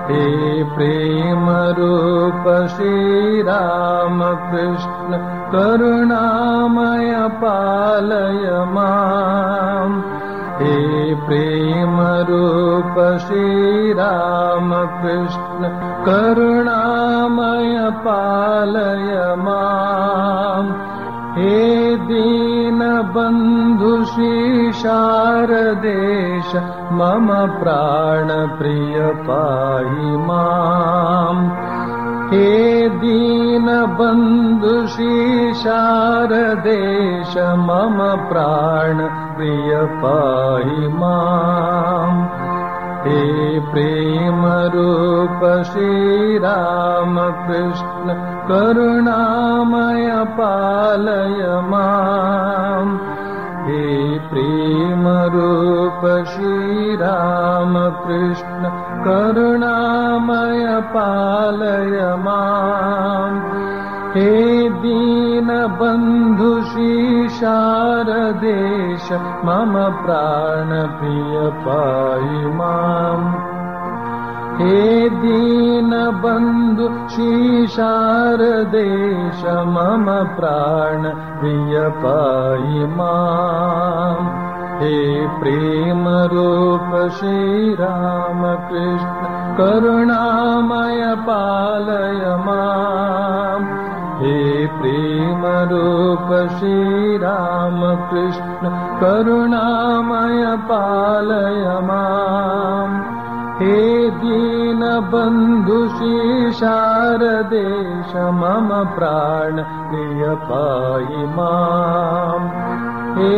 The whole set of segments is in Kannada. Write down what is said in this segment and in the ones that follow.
हे प्रेम रूप श्रीराम कृष्ण करुणामय पालय माम् हे प्रेम रूप श्रीराम कृष्ण करुणामय पालय माम् हे दीनबन्धु श्री शारदेश मम प्राणप्रिय पाहि माम् हे दीनबन्धु श्री शारदेश मम प्राणप्रिय पाहि माम् हे प्रेमरूप श्रीराम कृष्ण करुणामय पालय माम् हे प्रेमरूप श्रीराम कृष्ण करुणामय पालय माम् हे दीनबन्धु श्री शारदेश मम प्राणप्रिय पाहि माम् हे दीनबन्धु श्री शारदेश मम प्राणप्रिय पाहि माम् हे प्रेमरूप श्रीरामकृष्ण करुणामय पालय माम् हे प्रेमरूप श्रीरामकृष्ण करुणामय पालय माम् हे दीनबन्धु श्री शारदेश मम प्राण प्रिय पाहि माम् हे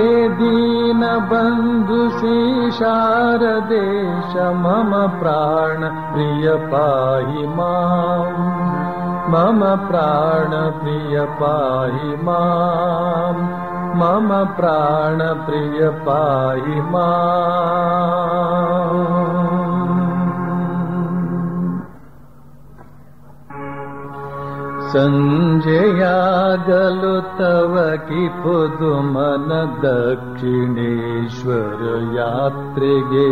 दीनबन्धु श्री शारदेश मम प्राण प्रिय पाहि माम् मम प्राण प्रिय पाहि माम् मम प्राण प्रिय पाहि माम् ಸಂಜೆಯಾಗಲು ತವ ಕಿಪುದು ಮನ ದಕ್ಷಿಣೇಶ್ವರ ಯಾತ್ರೆಗೆ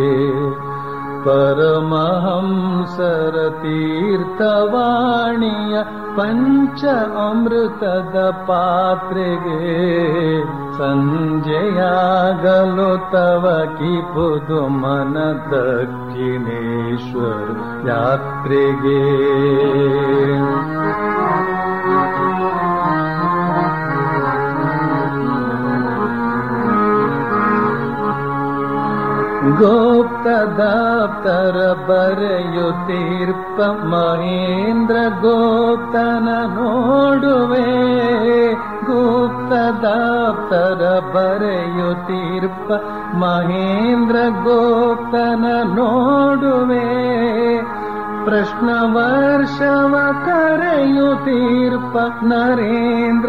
ಪರಮಹಂಸರ ತೀರ್ಥವಾಣಿಯ ಪಂಚ ಅಮೃತದ ಪಾತ್ರೆಗೆ ಸಂಜೆಯಾಗಲು ತವ ಕಿಪುದು ಮನ ದಕ್ಷಿಣೇಶ್ವರ ಯಾತ್ರೆಗೆ ಗೋಪ್ತದಾಪ್ತರ ಬರೆಯುತ್ತೀರ್ಪ ಮಹೇಂದ್ರ ಗೋಪ್ತನ ನೋಡುವೆ ಗುಪ್ತದಾಪ್ತರ ಬರೆಯುತ್ತೀರ್ಪ ಮಹೇಂದ್ರ ಗೋಪ್ತನ ನೋಡುವೆ ಪ್ರಶ್ನ ವರ್ಷವ ಕರೆಯುತ್ತೀರ್ಪ ನರೇಂದ್ರ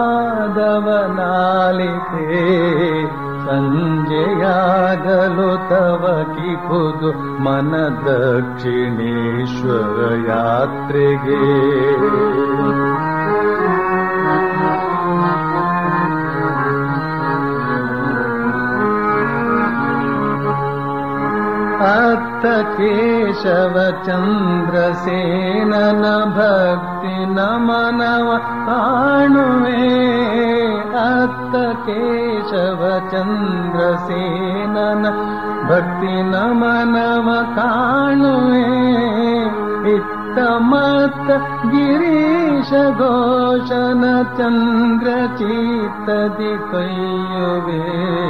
ವಾದವನಾಲಿತೆ ಸಂಜೆಯಾಗಲು ತವ ಕಿಪುದು ಮನ ದಕ್ಷಿಣೇಶ್ವರ ಯಾತ್ರೆಗೆ ಅತ್ತ ಕೇಶವ ಚಂದ್ರಸೇನನ ಭಕ್ತಿ ನಮನವ ಕಾಣುವೆ ಅತ್ತ ಕೇಶವ ಚಂದ್ರಸೇನನ ಭಕ್ತಿ ನಮನವ ಕಾಣುವೆ ಇತ್ತ ಮತ್ತ ಗಿರೀಶ ಘೋಷನ ಚಂದ್ರ ಚಿತ್ತದಿ ಕೈಯುವೆ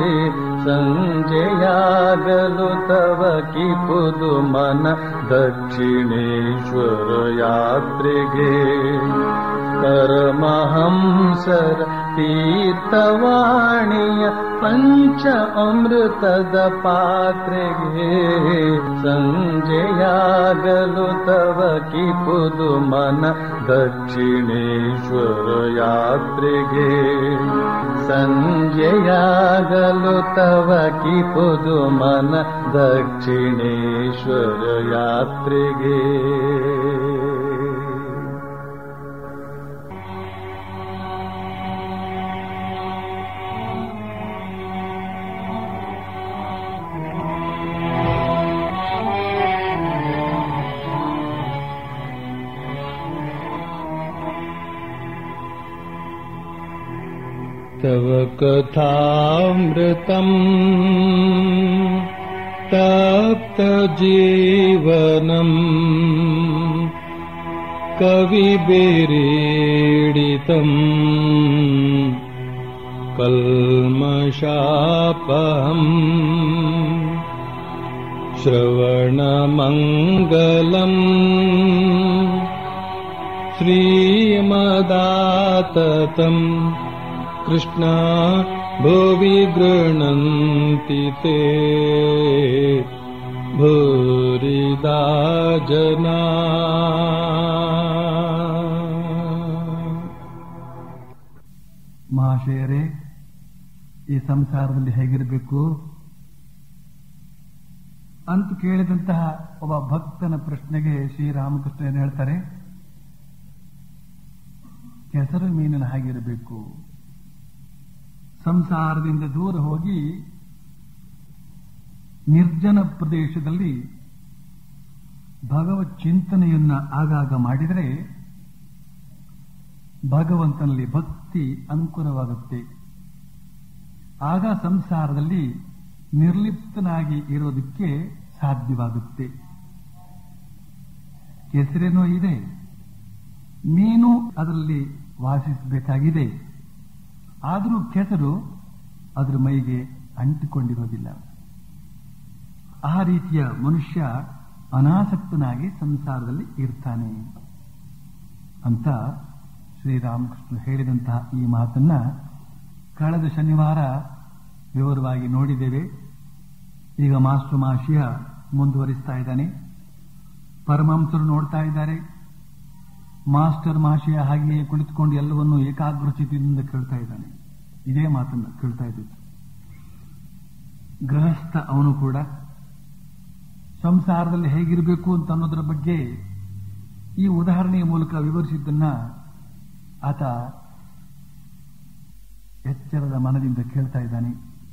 ಸಂಜೆಯಾಗಲು ತವ ಕಿಪುದು ಮನ ದಕ್ಷಿಣೇಶ್ವರ ಯಾತ್ರೆಗೆ ಪರಮಹಂಸರ ತೀರ್ಥವಾಣಿಯ ಪಂಚ ಅಮೃತದ ಪಾತ್ರೆಗೆ ಸಂಜೆಯಾಗಲು ತವ ಕಿಪುದು ಮನ ದಕ್ಷಿಣೇಶ್ವರ ಯಾತ್ರೆಗೆ ಸಂಜೆಯಾಗಲು ತವ ಕಿಪುದು ಮನ ದಕ್ಷಿಣೇಶ್ವರ ಯಾತ್ರೆಗೆ तव कथामृतम् तप्तजीवनम् कविभिरीडितम् कल्मषापहम् श्रवणमङ्गलम् श्रीमदाततम् कृष्णा भुवि गृह्णन्ति ते भूरिदा जना ಮಹಾಶಯರೇ ಈ ಸಂಸಾರದಲ್ಲಿ ಹೇಗಿರಬೇಕು ಅಂತ ಕೇಳಿದಂತಹ ಒಬ್ಬ ಭಕ್ತನ ಪ್ರಶ್ನೆಗೆ ಶ್ರೀರಾಮಕೃಷ್ಣ ಏನು ಹೇಳ್ತಾರೆ ಕೆಸರು ಮೀನಿನ ಹಾಗಿರಬೇಕು ಸಂಸಾರದಿಂದ ದೂರ ಹೋಗಿ ನಿರ್ಜನ ಪ್ರದೇಶದಲ್ಲಿ ಭಗವತ್ ಚಿಂತನೆಯನ್ನ ಆಗಾಗ ಮಾಡಿದರೆ ಭಗವಂತನಲ್ಲಿ ಭಕ್ತಿ ಅನುಕೂಲವಾಗುತ್ತೆ ಆಗ ಸಂಸಾರದಲ್ಲಿ ನಿರ್ಲಿಪ್ತನಾಗಿ ಇರೋದಕ್ಕೆ ಸಾಧ್ಯವಾಗುತ್ತೆ ಕೆಸರೇನೋ ಇದೆ ಮೀನು ಅದರಲ್ಲಿ ವಾಸಿಸಬೇಕಾಗಿದೆ ಆದರೂ ಕೆಸರು ಅದರ ಮೈಗೆ ಅಂಟಿಕೊಂಡಿರೋದಿಲ್ಲ ಆ ರೀತಿಯ ಮನುಷ್ಯ ಅನಾಸಕ್ತನಾಗಿ ಸಂಸಾರದಲ್ಲಿ ಇರ್ತಾನೆ ಅಂತ ಶ್ರೀರಾಮಕೃಷ್ಣ ಹೇಳಿದಂತಹ ಈ ಮಾತನ್ನ ಕಳೆದ ಶನಿವಾರ ವಿವರವಾಗಿ ನೋಡಿದ್ದೇವೆ ಈಗ ಮಾಸ್ಟರ್ ಮಾಷಿಯ ಮುಂದುವರಿಸ್ತಾ ಇದ್ದಾನೆ ಪರಮಹಂಸರು ನೋಡ್ತಾ ಇದ್ದಾರೆ ಮಾಸ್ಟರ್ ಮಾಷಿಯ ಹಾಗೆಯೇ ಕುಳಿತುಕೊಂಡು ಎಲ್ಲವನ್ನು ಏಕಾಗ್ರಚಿತದಿಂದ ಕೇಳ್ತಾ ಇದ್ದಾನೆ ಇದೇ ಮಾತನ್ನ ಕೇಳ್ತಾ ಇದ್ದಿತ್ತು ಗೃಹಸ್ಥ ಅವನು ಕೂಡ ಸಂಸಾರದಲ್ಲಿ ಹೇಗಿರಬೇಕು ಅಂತ ಅನ್ನೋದರ ಬಗ್ಗೆ ಈ ಉದಾಹರಣೆಯ ಮೂಲಕ ವಿವರಿಸಿದ್ದನ್ನ ಆತ ಎಚ್ಚರದ ಮನದಿಂದ ಕೇಳ್ತಾ ಇದ್ದಾನೆ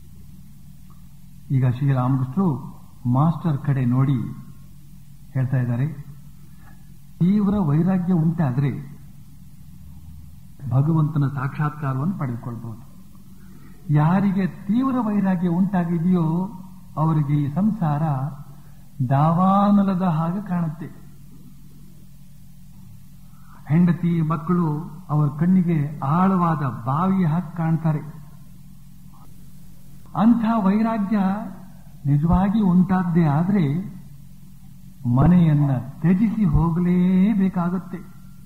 ಈಗ ಶ್ರೀರಾಮಕೃಷ್ಣರು ಮಾಸ್ಟರ್ ಕಡೆ ನೋಡಿ ಹೇಳ್ತಾ ಇದ್ದಾರೆ ತೀವ್ರ ವೈರಾಗ್ಯ ಉಂಟಾದ್ರೆ ಭಗವಂತನ ಸಾಕ್ಷಾತ್ಕಾರವನ್ನು ಪಡೆದುಕೊಳ್ಬಹುದು ಯಾರಿಗೆ ತೀವ್ರ ವೈರಾಗ್ಯ ಉಂಟಾಗಿದೆಯೋ ಅವರಿಗೆ ಈ ಸಂಸಾರ ದಾವಾನಲದ ಹಾಗೆ ಕಾಣುತ್ತೆ ಹೆಂಡತಿ ಮಕ್ಕಳು ಅವರ ಕಣ್ಣಿಗೆ ಆಳವಾದ ಬಾವಿಯ ಹಾಕಿ ಕಾಣ್ತಾರೆ ಅಂಥ ವೈರಾಗ್ಯ ನಿಜವಾಗಿ ಉಂಟಾದ್ದೇ ಆದ್ರೆ ಮನೆಯನ್ನ ತ್ಯಜಿಸಿ ಹೋಗಲೇಬೇಕಾಗುತ್ತೆ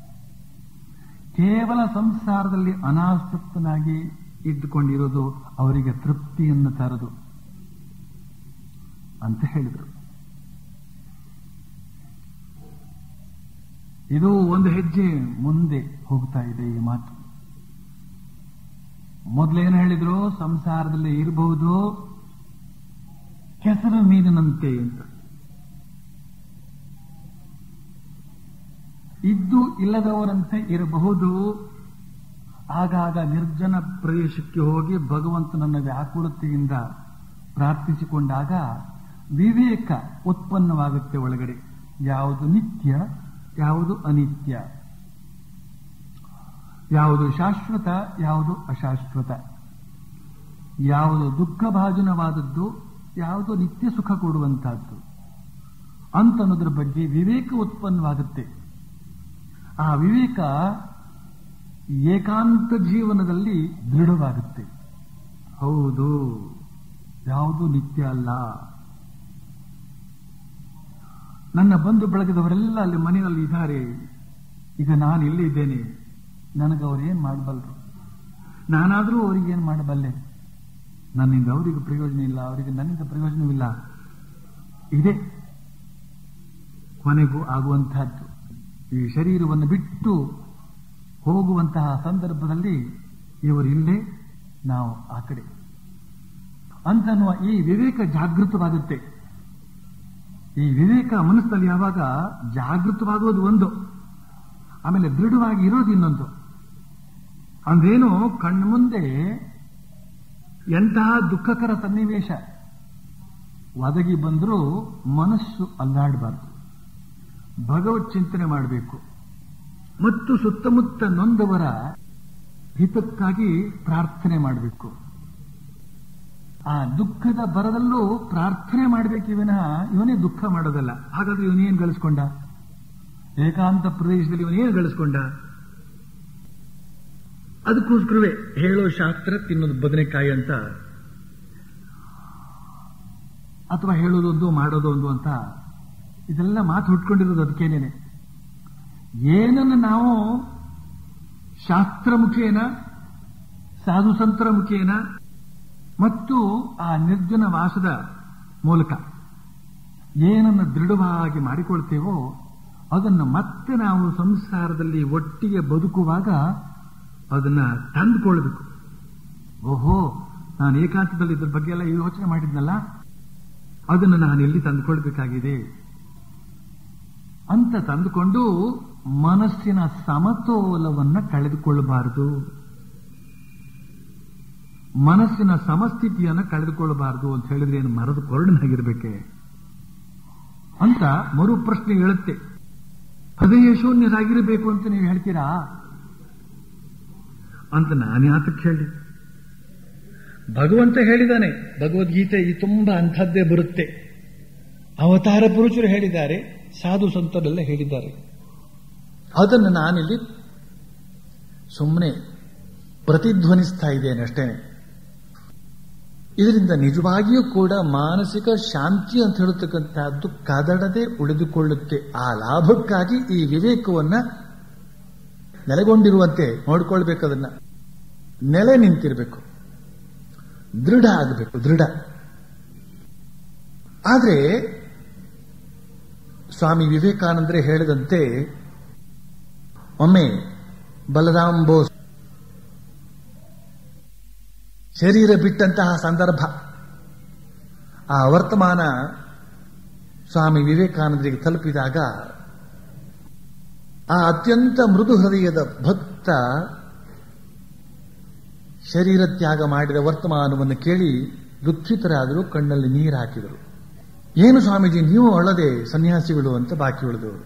ಕೇವಲ ಸಂಸಾರದಲ್ಲಿ ಅನಾಸಕ್ತನಾಗಿ ಇದ್ದುಕೊಂಡಿರೋದು ಅವರಿಗೆ ತೃಪ್ತಿಯನ್ನು ತರದು ಅಂತ ಹೇಳಿದರು ಇದು ಒಂದು ಹೆಜ್ಜೆ ಮುಂದೆ ಹೋಗ್ತಾ ಇದೆ ಈ ಮಾತು ಮೊದಲೇನು ಹೇಳಿದ್ರು ಸಂಸಾರದಲ್ಲಿ ಇರಬಹುದು ಕೆಸರು ಮೀನಿನಂತೆ ಅಂತ ಇದ್ದು ಇಲ್ಲದವರಂತೆ ಇರಬಹುದು ಆಗಾಗ ನಿರ್ಜನ ಪ್ರದೇಶಕ್ಕೆ ಹೋಗಿ ಭಗವಂತನನ್ನ ವ್ಯಾಕುಲತೆಯಿಂದ ಪ್ರಾರ್ಥಿಸಿಕೊಂಡಾಗ ವಿವೇಕ ಉತ್ಪನ್ನವಾಗುತ್ತೆ ಒಳಗಡೆ ಯಾವುದು ನಿತ್ಯ ಯಾವುದು ಅನಿತ್ಯ ಯಾವುದು ಶಾಶ್ವತ ಯಾವುದು ಅಶಾಶ್ವತ ಯಾವುದು ದುಃಖಭಾಜನವಾದದ್ದು ಯಾವುದು ನಿತ್ಯ ಸುಖ ಕೊಡುವಂತಹದ್ದು ಅಂತನ್ನೋದ್ರ ಬಗ್ಗೆ ವಿವೇಕ ಉತ್ಪನ್ನವಾಗುತ್ತೆ ಆ ವಿವೇಕ ಏಕಾಂತ ಜೀವನದಲ್ಲಿ ದೃಢವಾಗುತ್ತೆ ಹೌದು ಯಾವುದು ನಿತ್ಯ ಅಲ್ಲ ನನ್ನ ಬಂಧು ಬಳಗದವರೆಲ್ಲ ಅಲ್ಲಿ ಮನೆಯಲ್ಲಿ ಇದ್ದಾರೆ ಈಗ ನಾನು ಇಲ್ಲಿ ಇದ್ದೇನೆ ನನಗೆ ಅವ್ರೇನ್ ಮಾಡಬಲ್ಲರು ನಾನಾದರೂ ಅವರಿಗೇನು ಮಾಡಬಲ್ಲೆ ನನ್ನಿಂದ ಅವರಿಗೆ ಪ್ರಯೋಜನ ಇಲ್ಲ ಅವರಿಗೆ ನನ್ನಿಂದ ಪ್ರಯೋಜನವಿಲ್ಲ ಇದೆ ಕೊನೆಗೂ ಆಗುವಂತಹದ್ದು ಈ ಶರೀರವನ್ನು ಬಿಟ್ಟು ಹೋಗುವಂತಹ ಸಂದರ್ಭದಲ್ಲಿ ಇವರು ಇಲ್ಲೇ ನಾವು ಆ ಕಡೆ ಅಂತನ್ನುವ ಈ ವಿವೇಕ ಜಾಗೃತವಾಗುತ್ತೆ ಈ ವಿವೇಕ ಮನಸ್ಸಲ್ಲಿ ಯಾವಾಗ ಜಾಗೃತವಾಗೋದು ಒಂದು ಆಮೇಲೆ ದೃಢವಾಗಿ ಇರೋದು ಇನ್ನೊಂದು ಅಂದ್ರೇನು ಕಣ್ಣು ಮುಂದೆ ಎಂತಹ ದುಃಖಕರ ಸನ್ನಿವೇಶ ಒದಗಿ ಬಂದರೂ ಮನಸ್ಸು ಅಲ್ಲಾಡಬಾರದು ಭಗವತ್ ಚಿಂತನೆ ಮಾಡಬೇಕು ಮತ್ತು ಸುತ್ತಮುತ್ತ ನೊಂದವರ ಹಿತಕ್ಕಾಗಿ ಪ್ರಾರ್ಥನೆ ಮಾಡಬೇಕು ಆ ದುಃಖದ ಬರದಲ್ಲೂ ಪ್ರಾರ್ಥನೆ ಮಾಡಬೇಕು ವಿನಃ ಇವನೇ ದುಃಖ ಮಾಡೋದಲ್ಲ ಹಾಗಾದ್ರೆ ಇವನೇನ್ ಗಳಿಸ್ಕೊಂಡ ಏಕಾಂತ ಪ್ರದೇಶದಲ್ಲಿ ಇವನೇನು ಗಳಿಸ್ಕೊಂಡ ಅದಕ್ಕೋಸ್ಕರವೇ ಹೇಳೋ ಶಾಸ್ತ್ರ ತಿನ್ನೋದು ಬದನೆಕಾಯಿ ಅಂತ ಅಥವಾ ಹೇಳೋದೊಂದು ಮಾಡೋದೊಂದು ಅಂತ ಇದೆಲ್ಲ ಮಾತು ಹುಟ್ಕೊಂಡಿರೋದು ಅದಕ್ಕೇನೇನೆ ಏನನ್ನು ನಾವು ಶಾಸ್ತ್ರ ಮುಖೇನ ಸಾಧು ಸಂತರ ಮುಖೇನ ಮತ್ತು ಆ ನಿರ್ಜನ ವಾಸದ ಮೂಲಕ ಏನನ್ನು ದೃಢವಾಗಿ ಮಾಡಿಕೊಳ್ತೇವೋ ಅದನ್ನು ಮತ್ತೆ ನಾವು ಸಂಸಾರದಲ್ಲಿ ಒಟ್ಟಿಗೆ ಬದುಕುವಾಗ ಅದನ್ನ ತಂದುಕೊಳ್ಬೇಕು ಓಹೋ ನಾನು ಏಕಾಂತದಲ್ಲಿ ಇದ್ರ ಬಗ್ಗೆ ಎಲ್ಲ ಯೋಚನೆ ಮಾಡಿದ್ನಲ್ಲ ಅದನ್ನು ನಾನು ಎಲ್ಲಿ ತಂದುಕೊಳ್ಬೇಕಾಗಿದೆ ಅಂತ ತಂದುಕೊಂಡು ಮನಸ್ಸಿನ ಸಮತೋಲವನ್ನ ಕಳೆದುಕೊಳ್ಳಬಾರದು ಮನಸ್ಸಿನ ಸಮಸ್ಥಿತಿಯನ್ನ ಕಳೆದುಕೊಳ್ಳಬಾರದು ಅಂತ ಹೇಳಿದ್ರೆ ಏನು ಮರದ ಕೊರಡನಾಗಿರ್ಬೇಕೆ ಅಂತ ಮರು ಪ್ರಶ್ನೆ ಹೇಳುತ್ತೆ ಹೃದಯ ಶೂನ್ಯರಾಗಿರಬೇಕು ಅಂತ ನೀವು ಹೇಳ್ತೀರಾ ಅಂತ ನಾನು ಯಾತಕ್ಕೆ ಹೇಳಿ ಭಗವಂತ ಹೇಳಿದಾನೆ ಭಗವದ್ಗೀತೆ ಈ ತುಂಬಾ ಅಂಥದ್ದೇ ಬರುತ್ತೆ ಅವತಾರ ಪುರುಷರು ಹೇಳಿದ್ದಾರೆ ಸಾಧು ಸಂತರೆಲ್ಲ ಹೇಳಿದ್ದಾರೆ ಅದನ್ನು ನಾನಿಲ್ಲಿ ಸುಮ್ಮನೆ ಪ್ರತಿಧ್ವನಿಸ್ತಾ ಇದ್ದೇನೆ ಅಷ್ಟೇನೆ ಇದರಿಂದ ನಿಜವಾಗಿಯೂ ಕೂಡ ಮಾನಸಿಕ ಶಾಂತಿ ಅಂತ ಹೇಳತಕ್ಕಂತಹದ್ದು ಕದಡದೆ ಉಳಿದುಕೊಳ್ಳುತ್ತೆ ಆ ಲಾಭಕ್ಕಾಗಿ ಈ ವಿವೇಕವನ್ನ ನೆಲೆಗೊಂಡಿರುವಂತೆ ನೋಡ್ಕೊಳ್ಬೇಕು ಅದನ್ನ ನೆಲೆ ನಿಂತಿರಬೇಕು ದೃಢ ಆಗಬೇಕು ದೃಢ ಆದ್ರೆ ಸ್ವಾಮಿ ವಿವೇಕಾನಂದರೇ ಹೇಳಿದಂತೆ ಒಮ್ಮೆ ಬಲರಾಮ್ ಬೋಸ್ ಶರೀರ ಬಿಟ್ಟಂತಹ ಸಂದರ್ಭ ಆ ವರ್ತಮಾನ ಸ್ವಾಮಿ ವಿವೇಕಾನಂದರಿಗೆ ತಲುಪಿದಾಗ ಆ ಅತ್ಯಂತ ಮೃದು ಹೃದಯದ ಭಕ್ತ ಶರೀರ ತ್ಯಾಗ ಮಾಡಿದ ವರ್ತಮಾನವನ್ನು ಕೇಳಿ ದುಃಖಿತರಾದರು ಕಣ್ಣಲ್ಲಿ ನೀರು ಹಾಕಿದರು ಏನು ಸ್ವಾಮೀಜಿ ನೀವು ಅಳದೆ ಸನ್ಯಾಸಿಗಳು ಅಂತ ಬಾಕಿ ಉಳಿದವರು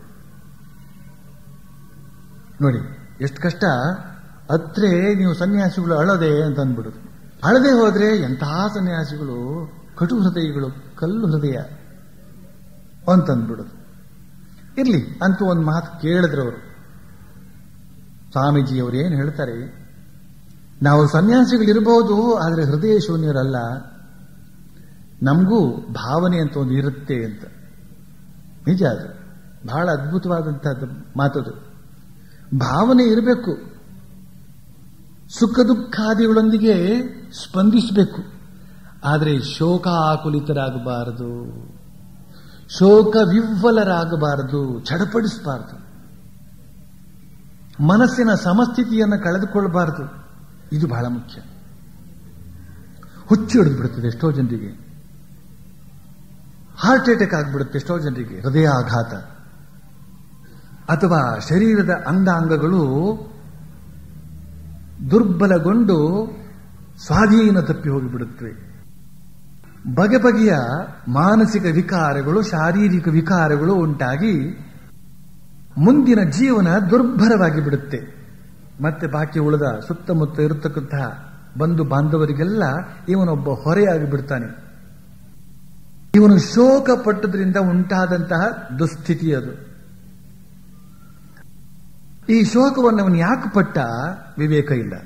ನೋಡಿ ಎಷ್ಟು ಕಷ್ಟ ಅತ್ರೆ ನೀವು ಸನ್ಯಾಸಿಗಳು ಅಳದೆ ಅಂತ ಅಂದ್ಬಿಡುದು ಅಳದೆ ಹೋದ್ರೆ ಎಂತಹ ಸನ್ಯಾಸಿಗಳು ಕಟು ಹೃದಯಗಳು ಕಲ್ಲು ಹೃದಯ ಅಂತಂದ್ಬಿಡುದು ಇರ್ಲಿ ಅಂತ ಒಂದು ಮಾತು ಕೇಳಿದ್ರವರು ಸ್ವಾಮೀಜಿಯವರು ಏನು ಹೇಳ್ತಾರೆ ನಾವು ಸನ್ಯಾಸಿಗಳಿರಬಹುದು ಆದರೆ ಹೃದಯ ಶೂನ್ಯರಲ್ಲ ನಮಗೂ ಭಾವನೆ ಅಂತ ಒಂದು ಇರುತ್ತೆ ಅಂತ ನಿಜ ಅದು ಬಹಳ ಅದ್ಭುತವಾದಂತಹದ್ದು ಮಾತದು ಭಾವನೆ ಇರಬೇಕು ಸುಖ ದುಃಖಾದಿಗಳೊಂದಿಗೆ ಸ್ಪಂದಿಸಬೇಕು ಆದರೆ ಶೋಕಾಕುಲಿತರಾಗಬಾರದು ಶೋಕ ವಿವ್ವಲರಾಗಬಾರದು ಚಡಪಡಿಸಬಾರದು ಮನಸ್ಸಿನ ಸಮಸ್ಥಿತಿಯನ್ನು ಕಳೆದುಕೊಳ್ಳಬಾರದು ಇದು ಬಹಳ ಮುಖ್ಯ ಹುಚ್ಚು ಹಿಡಿದು ಬಿಡುತ್ತದೆ ಎಷ್ಟೋ ಜನರಿಗೆ ಹಾರ್ಟ್ ಅಟ್ಯಾಕ್ ಆಗಿಬಿಡುತ್ತೆ ಎಷ್ಟೋ ಜನರಿಗೆ ಹೃದಯ ಆಘಾತ ಅಥವಾ ಶರೀರದ ಅಂಗಾಂಗಗಳು ದುರ್ಬಲಗೊಂಡು ಸ್ವಾಧೀನ ತಪ್ಪಿ ಹೋಗಿಬಿಡುತ್ತವೆ ಬಗೆ ಬಗೆಯ ಮಾನಸಿಕ ವಿಕಾರಗಳು ಶಾರೀರಿಕ ವಿಕಾರಗಳು ಉಂಟಾಗಿ ಮುಂದಿನ ಜೀವನ ದುರ್ಭರವಾಗಿ ಬಿಡುತ್ತೆ ಮತ್ತೆ ಬಾಕಿ ಉಳಿದ ಸುತ್ತಮುತ್ತ ಇರತಕ್ಕಂತಹ ಬಂಧು ಬಾಂಧವರಿಗೆಲ್ಲ ಇವನೊಬ್ಬ ಹೊರೆಯಾಗಿ ಬಿಡ್ತಾನೆ ಇವನು ಶೋಕ ಪಟ್ಟದ್ರಿಂದ ಉಂಟಾದಂತಹ ದುಸ್ಥಿತಿ ಅದು ಈ ಶೋಕವನ್ನು ಅವನು ಯಾಕೆ ಪಟ್ಟ ವಿವೇಕ ಇಲ್ಲ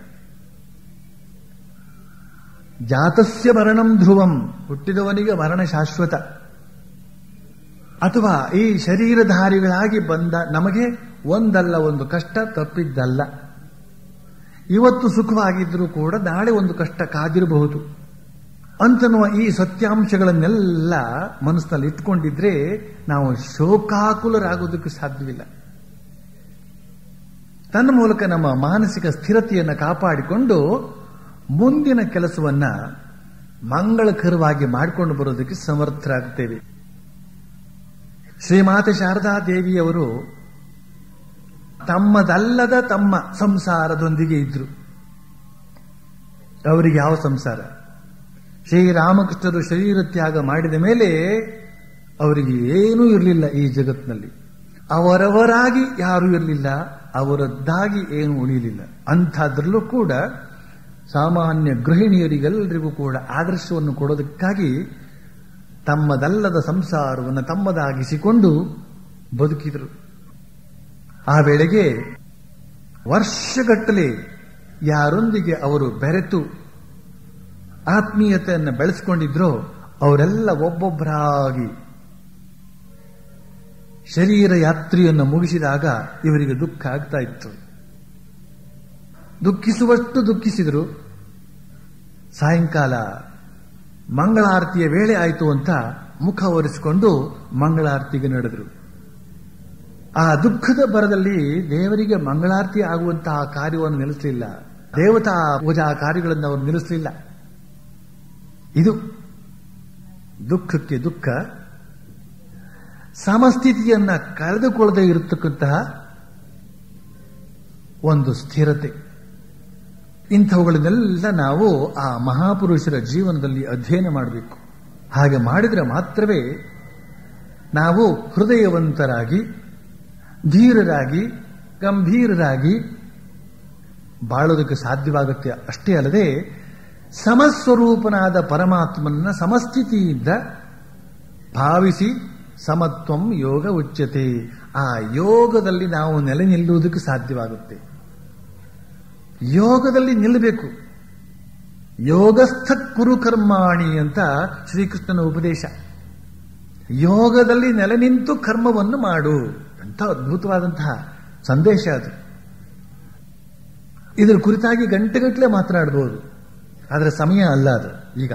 ಜಾತಸ್ಯ ಮರಣಂ ಧ್ರುವಂ ಹುಟ್ಟಿದವನಿಗೆ ಮರಣ ಶಾಶ್ವತ ಅಥವಾ ಈ ಶರೀರಧಾರಿಗಳಾಗಿ ಬಂದ ನಮಗೆ ಒಂದಲ್ಲ ಒಂದು ಕಷ್ಟ ತಪ್ಪಿದ್ದಲ್ಲ ಇವತ್ತು ಸುಖವಾಗಿದ್ರೂ ಕೂಡ ನಾಳೆ ಒಂದು ಕಷ್ಟ ಕಾದಿರಬಹುದು ಅಂತನ್ನುವ ಈ ಸತ್ಯಾಂಶಗಳನ್ನೆಲ್ಲ ಮನಸ್ಸಿನಲ್ಲಿ ಇಟ್ಕೊಂಡಿದ್ರೆ ನಾವು ಶೋಕಾಕುಲರಾಗೋದಕ್ಕೆ ಸಾಧ್ಯವಿಲ್ಲ ತನ್ನ ಮೂಲಕ ನಮ್ಮ ಮಾನಸಿಕ ಸ್ಥಿರತೆಯನ್ನು ಕಾಪಾಡಿಕೊಂಡು ಮುಂದಿನ ಕೆಲಸವನ್ನ ಮಂಗಳಕರವಾಗಿ ಮಾಡಿಕೊಂಡು ಬರೋದಕ್ಕೆ ಸಮರ್ಥರಾಗುತ್ತೇವೆ ಶ್ರೀಮಾತೆ ಶಾರದಾ ದೇವಿಯವರು ತಮ್ಮದಲ್ಲದ ತಮ್ಮ ಸಂಸಾರದೊಂದಿಗೆ ಇದ್ರು ಅವರಿಗೆ ಯಾವ ಸಂಸಾರ ಶ್ರೀರಾಮಕೃಷ್ಣರು ಶರೀರ ತ್ಯಾಗ ಮಾಡಿದ ಮೇಲೆ ಅವರಿಗೆ ಏನೂ ಇರಲಿಲ್ಲ ಈ ಜಗತ್ತಿನಲ್ಲಿ ಅವರವರಾಗಿ ಯಾರೂ ಇರಲಿಲ್ಲ ಅವರದ್ದಾಗಿ ಏನು ಉಳಿಯಲಿಲ್ಲ ಅಂಥದ್ರಲ್ಲೂ ಕೂಡ ಸಾಮಾನ್ಯ ಗೃಹಿಣಿಯರಿಗೆಲ್ಲರಿಗೂ ಕೂಡ ಆದರ್ಶವನ್ನು ಕೊಡೋದಕ್ಕಾಗಿ ತಮ್ಮದಲ್ಲದ ಸಂಸಾರವನ್ನು ತಮ್ಮದಾಗಿಸಿಕೊಂಡು ಬದುಕಿದರು ಆ ವೇಳೆಗೆ ವರ್ಷಗಟ್ಟಲೆ ಯಾರೊಂದಿಗೆ ಅವರು ಬೆರೆತು ಆತ್ಮೀಯತೆಯನ್ನು ಬೆಳೆಸ್ಕೊಂಡಿದ್ರೋ ಅವರೆಲ್ಲ ಒಬ್ಬೊಬ್ಬರಾಗಿ ಶರೀರ ಯಾತ್ರೆಯನ್ನು ಮುಗಿಸಿದಾಗ ಇವರಿಗೆ ದುಃಖ ಆಗ್ತಾ ಇತ್ತು ದುಃಖಿಸುವಷ್ಟು ದುಃಖಿಸಿದರು ಸಾಯಂಕಾಲ ಮಂಗಳಾರತಿಯ ವೇಳೆ ಆಯಿತು ಅಂತ ಮುಖ ಒರೆಸಿಕೊಂಡು ಮಂಗಳಾರತಿಗೆ ನಡೆದರು ಆ ದುಃಖದ ಬರದಲ್ಲಿ ದೇವರಿಗೆ ಮಂಗಳಾರತಿ ಆಗುವಂತಹ ಕಾರ್ಯವನ್ನು ನಿಲ್ಲಿಸಲಿಲ್ಲ ದೇವತಾ ಪೂಜಾ ಕಾರ್ಯಗಳನ್ನು ಅವರು ನಿಲ್ಲಿಸಲಿಲ್ಲ ಇದು ದುಃಖಕ್ಕೆ ದುಃಖ ಸಮಸ್ಥಿತಿಯನ್ನ ಕಳೆದುಕೊಳ್ಳದೆ ಇರತಕ್ಕಂತಹ ಒಂದು ಸ್ಥಿರತೆ ಇಂಥವುಗಳನ್ನೆಲ್ಲ ನಾವು ಆ ಮಹಾಪುರುಷರ ಜೀವನದಲ್ಲಿ ಅಧ್ಯಯನ ಮಾಡಬೇಕು ಹಾಗೆ ಮಾಡಿದರೆ ಮಾತ್ರವೇ ನಾವು ಹೃದಯವಂತರಾಗಿ ಧೀರರಾಗಿ ಗಂಭೀರರಾಗಿ ಬಾಳೋದಕ್ಕೆ ಸಾಧ್ಯವಾಗುತ್ತೆ ಅಷ್ಟೇ ಅಲ್ಲದೆ ಸಮಸ್ವರೂಪನಾದ ಪರಮಾತ್ಮನ ಸಮಸ್ಥಿತಿಯಿಂದ ಭಾವಿಸಿ ಸಮತ್ವಂ ಯೋಗ ಉಚ್ಯತೆ ಆ ಯೋಗದಲ್ಲಿ ನಾವು ನೆಲೆ ನಿಲ್ಲುವುದಕ್ಕೆ ಸಾಧ್ಯವಾಗುತ್ತೆ ಯೋಗದಲ್ಲಿ ನಿಲ್ಲಬೇಕು ಯೋಗಸ್ಥ ಕುರು ಕರ್ಮಾಣಿ ಅಂತ ಶ್ರೀಕೃಷ್ಣನ ಉಪದೇಶ ಯೋಗದಲ್ಲಿ ನೆಲೆ ನಿಂತು ಕರ್ಮವನ್ನು ಮಾಡು ಅಂತ ಅದ್ಭುತವಾದಂತಹ ಸಂದೇಶ ಅದು ಇದರ ಕುರಿತಾಗಿ ಗಂಟೆಗಟ್ಟಲೆ ಮಾತನಾಡಬಹುದು ಆದರೆ ಸಮಯ ಅಲ್ಲ ಅದು ಈಗ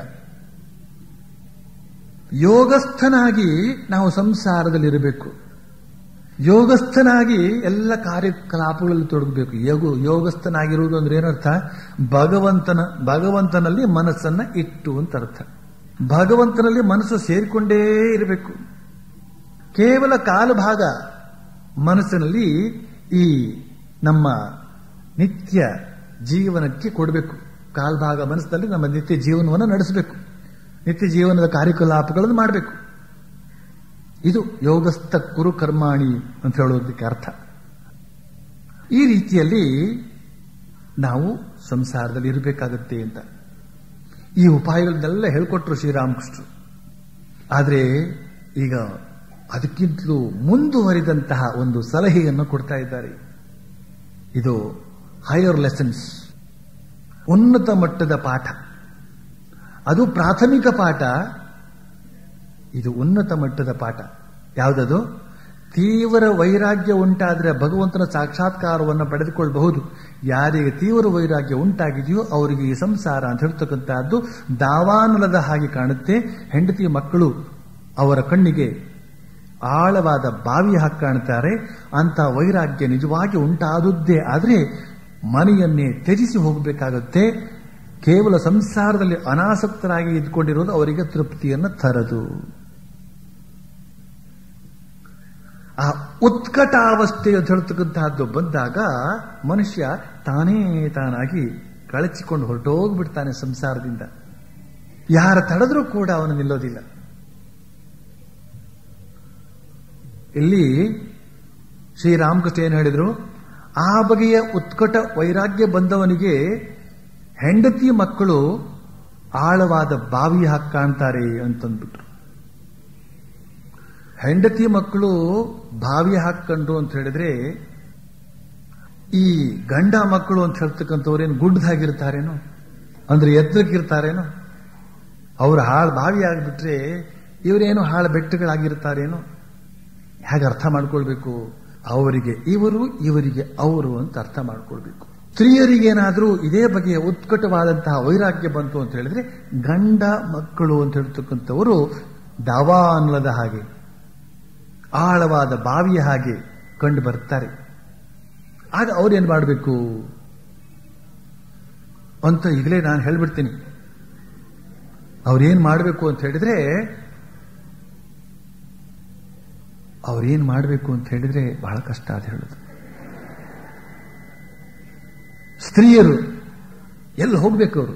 ಯೋಗಸ್ಥನಾಗಿ ನಾವು ಸಂಸಾರದಲ್ಲಿರಬೇಕು ಯೋಗಸ್ಥನಾಗಿ ಎಲ್ಲ ಕಾರ್ಯಕಲಾಪಗಳಲ್ಲಿ ತೊಡಗಬೇಕು ಯೋಗ ಯೋಗಸ್ಥನಾಗಿರುವುದು ಅಂದ್ರೆ ಏನರ್ಥ ಭಗವಂತನ ಭಗವಂತನಲ್ಲಿ ಮನಸ್ಸನ್ನ ಇಟ್ಟು ಅಂತ ಅರ್ಥ ಭಗವಂತನಲ್ಲಿ ಮನಸ್ಸು ಸೇರಿಕೊಂಡೇ ಇರಬೇಕು ಕೇವಲ ಕಾಲು ಭಾಗ ಮನಸ್ಸಿನಲ್ಲಿ ಈ ನಮ್ಮ ನಿತ್ಯ ಜೀವನಕ್ಕೆ ಕೊಡಬೇಕು ಕಾಲ್ಭಾಗ ಮನಸ್ಸಿನಲ್ಲಿ ನಮ್ಮ ನಿತ್ಯ ಜೀವನವನ್ನು ನಡೆಸಬೇಕು ನಿತ್ಯ ಜೀವನದ ಕಾರ್ಯಕಲಾಪಗಳನ್ನು ಮಾಡಬೇಕು ಇದು ಯೋಗಸ್ಥ ಕುರು ಕರ್ಮಾಣಿ ಅಂತ ಹೇಳೋದಕ್ಕೆ ಅರ್ಥ ಈ ರೀತಿಯಲ್ಲಿ ನಾವು ಸಂಸಾರದಲ್ಲಿ ಇರಬೇಕಾಗತ್ತೆ ಅಂತ ಈ ಉಪಾಯಗಳನ್ನೆಲ್ಲ ಹೇಳ್ಕೊಟ್ರು ಶ್ರೀರಾಮಕೃಷ್ಣರು ಆದರೆ ಈಗ ಅದಕ್ಕಿಂತಲೂ ಮುಂದುವರಿದಂತಹ ಒಂದು ಸಲಹೆಯನ್ನು ಕೊಡ್ತಾ ಇದ್ದಾರೆ ಇದು ಹೈಯರ್ ಲೆಸನ್ಸ್ ಉನ್ನತ ಮಟ್ಟದ ಪಾಠ ಅದು ಪ್ರಾಥಮಿಕ ಪಾಠ ಇದು ಉನ್ನತ ಮಟ್ಟದ ಪಾಠ ಯಾವುದದು ತೀವ್ರ ವೈರಾಗ್ಯ ಉಂಟಾದರೆ ಭಗವಂತನ ಸಾಕ್ಷಾತ್ಕಾರವನ್ನು ಪಡೆದುಕೊಳ್ಳಬಹುದು ಯಾರಿಗೆ ತೀವ್ರ ವೈರಾಗ್ಯ ಉಂಟಾಗಿದೆಯೋ ಅವರಿಗೆ ಈ ಸಂಸಾರ ಅಂತ ಹೇಳ್ತಕ್ಕಂತಹದ್ದು ದಾವಾನಲದ ಹಾಗೆ ಕಾಣುತ್ತೆ ಹೆಂಡತಿ ಮಕ್ಕಳು ಅವರ ಕಣ್ಣಿಗೆ ಆಳವಾದ ಬಾವಿ ಹಾಕಿ ಕಾಣ್ತಾರೆ ಅಂತ ವೈರಾಗ್ಯ ನಿಜವಾಗಿ ಉಂಟಾದುದ್ದೇ ಆದರೆ ಮನೆಯನ್ನೇ ತ್ಯಜಿಸಿ ಹೋಗಬೇಕಾಗುತ್ತೆ ಕೇವಲ ಸಂಸಾರದಲ್ಲಿ ಅನಾಸಕ್ತರಾಗಿ ಇದ್ಕೊಂಡಿರೋದು ಅವರಿಗೆ ತೃಪ್ತಿಯನ್ನು ತರದು ಆ ಉತ್ಕಟಾವಸ್ಥೆ ಅಂತ ಹೇಳ್ತಕ್ಕಂತಹದ್ದು ಬಂದಾಗ ಮನುಷ್ಯ ತಾನೇ ತಾನಾಗಿ ಕಳಚಿಕೊಂಡು ಹೊರಟೋಗ್ಬಿಡ್ತಾನೆ ಸಂಸಾರದಿಂದ ಯಾರ ತಡೆದ್ರೂ ಕೂಡ ಅವನು ನಿಲ್ಲೋದಿಲ್ಲ ಇಲ್ಲಿ ಶ್ರೀರಾಮಕೃಷ್ಣ ಏನು ಹೇಳಿದ್ರು ಆ ಬಗೆಯ ಉತ್ಕಟ ವೈರಾಗ್ಯ ಬಂದವನಿಗೆ ಹೆಂಡತಿ ಮಕ್ಕಳು ಆಳವಾದ ಬಾವಿ ಹಾಕಿ ಕಾಣ್ತಾರೆ ಅಂತಂದ್ಬಿಟ್ರು ಹೆಂಡತಿ ಮಕ್ಕಳು ಬಾವಿ ಹಾಕೊಂಡ್ರು ಅಂತ ಹೇಳಿದ್ರೆ ಈ ಗಂಡ ಮಕ್ಕಳು ಅಂತ ಹೇಳ್ತಕ್ಕಂಥವ್ರೇನು ಗುಡ್ಡದಾಗಿರ್ತಾರೇನೋ ಅಂದ್ರೆ ಎತ್ತರಕ್ಕಿರ್ತಾರೇನೋ ಅವ್ರು ಹಾಳು ಬಾವಿ ಆಗಿಬಿಟ್ರೆ ಇವರೇನು ಹಾಳು ಬೆಟ್ಟಗಳಾಗಿರ್ತಾರೇನೋ ಹೇಗೆ ಅರ್ಥ ಮಾಡ್ಕೊಳ್ಬೇಕು ಅವರಿಗೆ ಇವರು ಇವರಿಗೆ ಅವರು ಅಂತ ಅರ್ಥ ಮಾಡ್ಕೊಳ್ಬೇಕು ಸ್ತ್ರೀಯರಿಗೇನಾದ್ರೂ ಇದೇ ಬಗೆಯ ಉತ್ಕಟವಾದಂತಹ ವೈರಾಗ್ಯ ಬಂತು ಅಂತ ಹೇಳಿದ್ರೆ ಗಂಡ ಮಕ್ಕಳು ಅಂತ ಹೇಳ್ತಕ್ಕಂಥವರು ದವಾನಲದ ಹಾಗೆ ಆಳವಾದ ಬಾವಿಯ ಹಾಗೆ ಕಂಡು ಬರ್ತಾರೆ ಆಗ ಅವ್ರೇನ್ ಮಾಡಬೇಕು ಅಂತ ಈಗಲೇ ನಾನು ಹೇಳ್ಬಿಡ್ತೀನಿ ಅವ್ರೇನ್ ಮಾಡಬೇಕು ಅಂತ ಹೇಳಿದ್ರೆ ಅವ್ರೇನ್ ಮಾಡಬೇಕು ಅಂತ ಹೇಳಿದ್ರೆ ಬಹಳ ಕಷ್ಟ ಅದು ಹೇಳೋದು ಸ್ತ್ರೀಯರು ಎಲ್ಲಿ ಹೋಗ್ಬೇಕು ಅವರು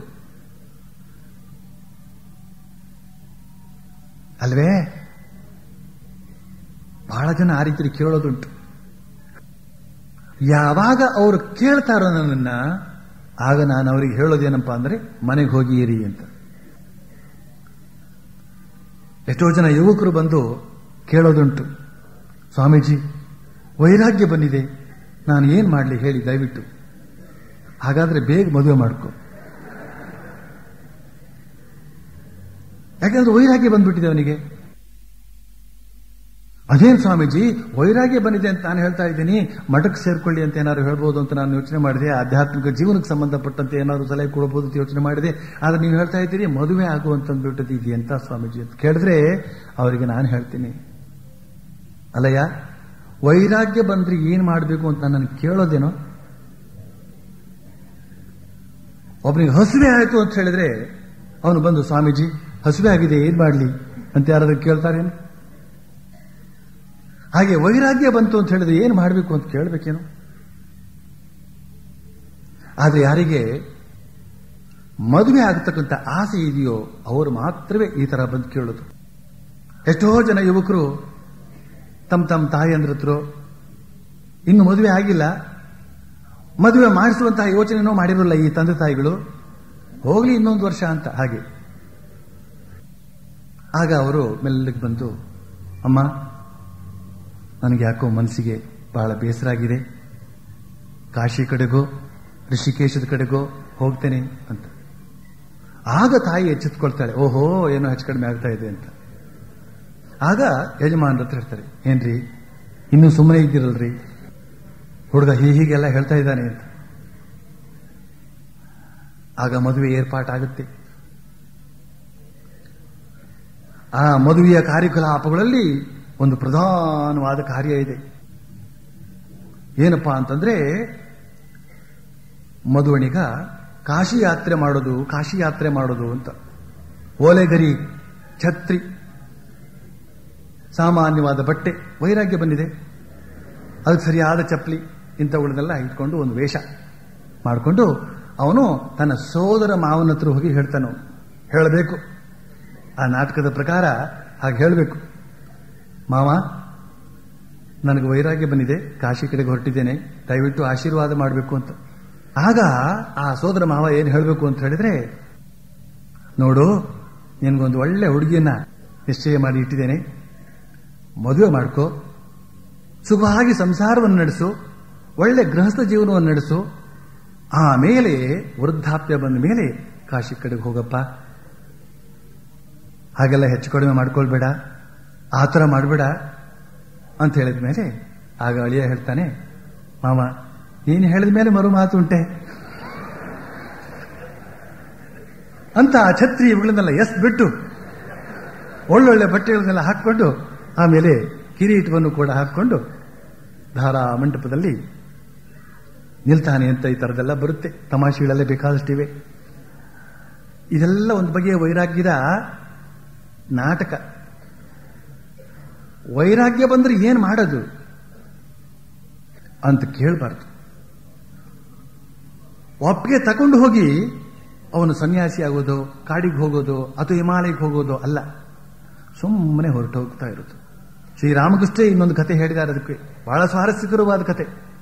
ಅಲ್ವೇ ಬಹಳ ಜನ ಆ ರೀತಿ ಕೇಳೋದುಂಟು ಯಾವಾಗ ಅವರು ಕೇಳ್ತಾರೋ ನನ್ನನ್ನ ಆಗ ನಾನು ಅವರಿಗೆ ಹೇಳೋದೇನಪ್ಪ ಅಂದ್ರೆ ಮನೆಗೆ ಹೋಗಿ ಇರಿ ಅಂತ ಎಷ್ಟೋ ಜನ ಯುವಕರು ಬಂದು ಕೇಳೋದುಂಟು ಸ್ವಾಮೀಜಿ ವೈರಾಗ್ಯ ಬಂದಿದೆ ನಾನು ಏನ್ ಮಾಡಲಿ ಹೇಳಿ ದಯವಿಟ್ಟು ಹಾಗಾದ್ರೆ ಬೇಗ ಮದುವೆ ಮಾಡ್ಕೊ ಯಾಕಂದ್ರೆ ವೈರಾಗ್ಯ ಬಂದ್ಬಿಟ್ಟಿದೆ ಅವನಿಗೆ ಅದೇನ್ ಸ್ವಾಮೀಜಿ ವೈರಾಗ್ಯ ಬಂದಿದೆ ಅಂತ ನಾನು ಹೇಳ್ತಾ ಇದ್ದೀನಿ ಮಠಕ್ಕೆ ಸೇರ್ಕೊಳ್ಳಿ ಅಂತ ಏನಾದ್ರು ಹೇಳ್ಬೋದು ಅಂತ ನಾನು ಯೋಚನೆ ಮಾಡಿದೆ ಆಧ್ಯಾತ್ಮಿಕ ಜೀವನಕ್ಕೆ ಸಂಬಂಧಪಟ್ಟಂತೆ ಏನಾದ್ರು ಸಲಹೆ ಕೊಡಬಹುದು ಅಂತ ಯೋಚನೆ ಮಾಡಿದೆ ಆದ್ರೆ ನೀವು ಹೇಳ್ತಾ ಇದ್ದೀರಿ ಮದುವೆ ಆಗುವಂತಂದ್ಬಿಟ್ಟದ್ದು ಇದು ಎಂತ ಸ್ವಾಮೀಜಿ ಅಂತ ಕೇಳಿದ್ರೆ ಅವರಿಗೆ ನಾನು ಹೇಳ್ತೀನಿ ಅಲ್ಲಯ್ಯ ವೈರಾಗ್ಯ ಬಂದ್ರೆ ಏನ್ ಮಾಡಬೇಕು ಅಂತ ನಾನು ಕೇಳೋದೇನೋ ಒಬ್ಬನಿಗೆ ಹಸುವೆ ಆಯ್ತು ಅಂತ ಹೇಳಿದ್ರೆ ಅವನು ಬಂದು ಸ್ವಾಮೀಜಿ ಹಸುವೆ ಆಗಿದೆ ಏನ್ ಮಾಡ್ಲಿ ಅಂತ ಯಾರಾದ್ರೂ ಕೇಳ್ತಾರೇನು ಹಾಗೆ ವೈರಾಗ್ಯ ಬಂತು ಅಂತ ಹೇಳಿದ್ರೆ ಏನ್ ಮಾಡಬೇಕು ಅಂತ ಕೇಳಬೇಕೇನು ಆದ್ರೆ ಯಾರಿಗೆ ಮದುವೆ ಆಗತಕ್ಕಂಥ ಆಸೆ ಇದೆಯೋ ಅವರು ಮಾತ್ರವೇ ಈ ತರ ಬಂದು ಕೇಳೋದು ಎಷ್ಟೋ ಜನ ಯುವಕರು ತಮ್ಮ ತಮ್ಮ ತಾಯಿಯಂದ್ರ ಹತ್ರ ಇನ್ನು ಮದುವೆ ಆಗಿಲ್ಲ ಮದುವೆ ಮಾಡಿಸುವಂತಹ ಯೋಚನೆನೂ ಮಾಡಿರಲ್ಲ ಈ ತಂದೆ ತಾಯಿಗಳು ಹೋಗ್ಲಿ ಇನ್ನೊಂದು ವರ್ಷ ಅಂತ ಹಾಗೆ ಆಗ ಅವರು ಮೆಲ್ಲಗೆ ಬಂದು ಅಮ್ಮ ನನಗೆ ಯಾಕೋ ಮನಸ್ಸಿಗೆ ಬಹಳ ಬೇಸರ ಆಗಿದೆ ಕಾಶಿ ಕಡೆಗೋ ಋಷಿಕೇಶದ ಕಡೆಗೋ ಹೋಗ್ತೇನೆ ಅಂತ ಆಗ ತಾಯಿ ಎಚ್ಚೆತ್ಕೊಳ್ತಾಳೆ ಓಹೋ ಏನೋ ಹೆಚ್ಚು ಕಡಿಮೆ ಆಗ್ತಾ ಇದೆ ಅಂತ ಆಗ ಯಜಮಾನ್ರ ಹತ್ರ ಹೇಳ್ತಾರೆ ಏನ್ರಿ ಇನ್ನು ಸುಮ್ಮನೆ ಇದ್ದೀರಲ್ರಿ ಹುಡುಗ ಹೀ ಹೀಗೆಲ್ಲ ಹೇಳ್ತಾ ಇದ್ದಾನೆ ಅಂತ ಆಗ ಮದುವೆ ಏರ್ಪಾಟಾಗುತ್ತೆ ಆ ಮದುವೆಯ ಕಾರ್ಯಕಲಾಪಗಳಲ್ಲಿ ಒಂದು ಪ್ರಧಾನವಾದ ಕಾರ್ಯ ಇದೆ ಏನಪ್ಪಾ ಅಂತಂದ್ರೆ ಮದುವಣಿಗ ಕಾಶಿ ಯಾತ್ರೆ ಮಾಡೋದು ಕಾಶಿ ಯಾತ್ರೆ ಮಾಡೋದು ಅಂತ ಓಲೆಗರಿ ಛತ್ರಿ ಸಾಮಾನ್ಯವಾದ ಬಟ್ಟೆ ವೈರಾಗ್ಯ ಬಂದಿದೆ ಅದಕ್ಕೆ ಸರಿಯಾದ ಚಪ್ಪಲಿ ಇಂಥವುಗಳನ್ನೆಲ್ಲ ಇಟ್ಕೊಂಡು ಒಂದು ವೇಷ ಮಾಡಿಕೊಂಡು ಅವನು ತನ್ನ ಸೋದರ ಮಾವನ ಹತ್ರ ಹೋಗಿ ಹೇಳ್ತಾನು ಹೇಳಬೇಕು ಆ ನಾಟಕದ ಪ್ರಕಾರ ಹಾಗೆ ಹೇಳಬೇಕು ಮಾವ ನನಗೆ ವೈರಾಗ್ಯ ಬಂದಿದೆ ಕಾಶಿ ಕಡೆಗೆ ಹೊರಟಿದ್ದೇನೆ ದಯವಿಟ್ಟು ಆಶೀರ್ವಾದ ಮಾಡಬೇಕು ಅಂತ ಆಗ ಆ ಸೋದರ ಮಾವ ಏನು ಹೇಳಬೇಕು ಅಂತ ಹೇಳಿದ್ರೆ ನೋಡು ನಿನಗೊಂದು ಒಳ್ಳೆ ಹುಡುಗಿಯನ್ನ ನಿಶ್ಚಯ ಮಾಡಿ ಇಟ್ಟಿದ್ದೇನೆ ಮದುವೆ ಮಾಡ್ಕೋ ಸುಖವಾಗಿ ಸಂಸಾರವನ್ನು ನಡೆಸು ಒಳ್ಳೆ ಗೃಹಸ್ಥ ಜೀವನವನ್ನು ನಡೆಸು ಆಮೇಲೆ ವೃದ್ಧಾಪ್ಯ ಬಂದ ಮೇಲೆ ಕಾಶಿ ಕಡೆಗೆ ಹೋಗಪ್ಪ ಹಾಗೆಲ್ಲ ಹೆಚ್ಚು ಕಡಿಮೆ ಮಾಡ್ಕೊಳ್ಬೇಡ ಆ ಥರ ಮಾಡಬೇಡ ಅಂತ ಹೇಳಿದ ಮೇಲೆ ಆಗ ಅಳಿಯ ಹೇಳ್ತಾನೆ ಮಾಮ ನೀನು ಹೇಳಿದ ಮೇಲೆ ಮರು ಮಾತು ಉಂಟೆ ಅಂತ ಆ ಛತ್ರಿ ಇವುಗಳನ್ನೆಲ್ಲ ಎಸ್ ಬಿಟ್ಟು ಒಳ್ಳೊಳ್ಳೆ ಬಟ್ಟೆಗಳನ್ನೆಲ್ಲ ಹಾಕೊಂಡು ಆಮೇಲೆ ಕಿರೀಟವನ್ನು ಕೂಡ ಹಾಕೊಂಡು ಧಾರಾ ಮಂಟಪದಲ್ಲಿ ನಿಲ್ತಾನೆ ಅಂತ ಈ ತರದೆಲ್ಲ ಬರುತ್ತೆ ತಮಾಷೆಗಳೆಲ್ಲ ಬೇಕಾದಷ್ಟಿವೆ ಇದೆಲ್ಲ ಒಂದು ಬಗೆಯ ವೈರಾಗ್ಯದ ನಾಟಕ ವೈರಾಗ್ಯ ಬಂದ್ರೆ ಏನ್ ಮಾಡೋದು ಅಂತ ಕೇಳಬಾರ್ದು ಒಪ್ಪಿಗೆ ತಗೊಂಡು ಹೋಗಿ ಅವನು ಸನ್ಯಾಸಿ ಆಗೋದು ಕಾಡಿಗೆ ಹೋಗೋದು ಅಥವಾ ಹಿಮಾಲಯಕ್ಕೆ ಹೋಗೋದು ಅಲ್ಲ ಸುಮ್ಮನೆ ಹೊರಟು ಹೋಗ್ತಾ ಇರೋದು ಶ್ರೀರಾಮಕೃಷ್ಣ ಇನ್ನೊಂದು ಕತೆ ಹೇಳಿದ್ದಾರೆ ಅದಕ್ಕೆ ಬಹಳ ಸ್ವಾರಸ್ಯಕರವಾದ ಕತೆ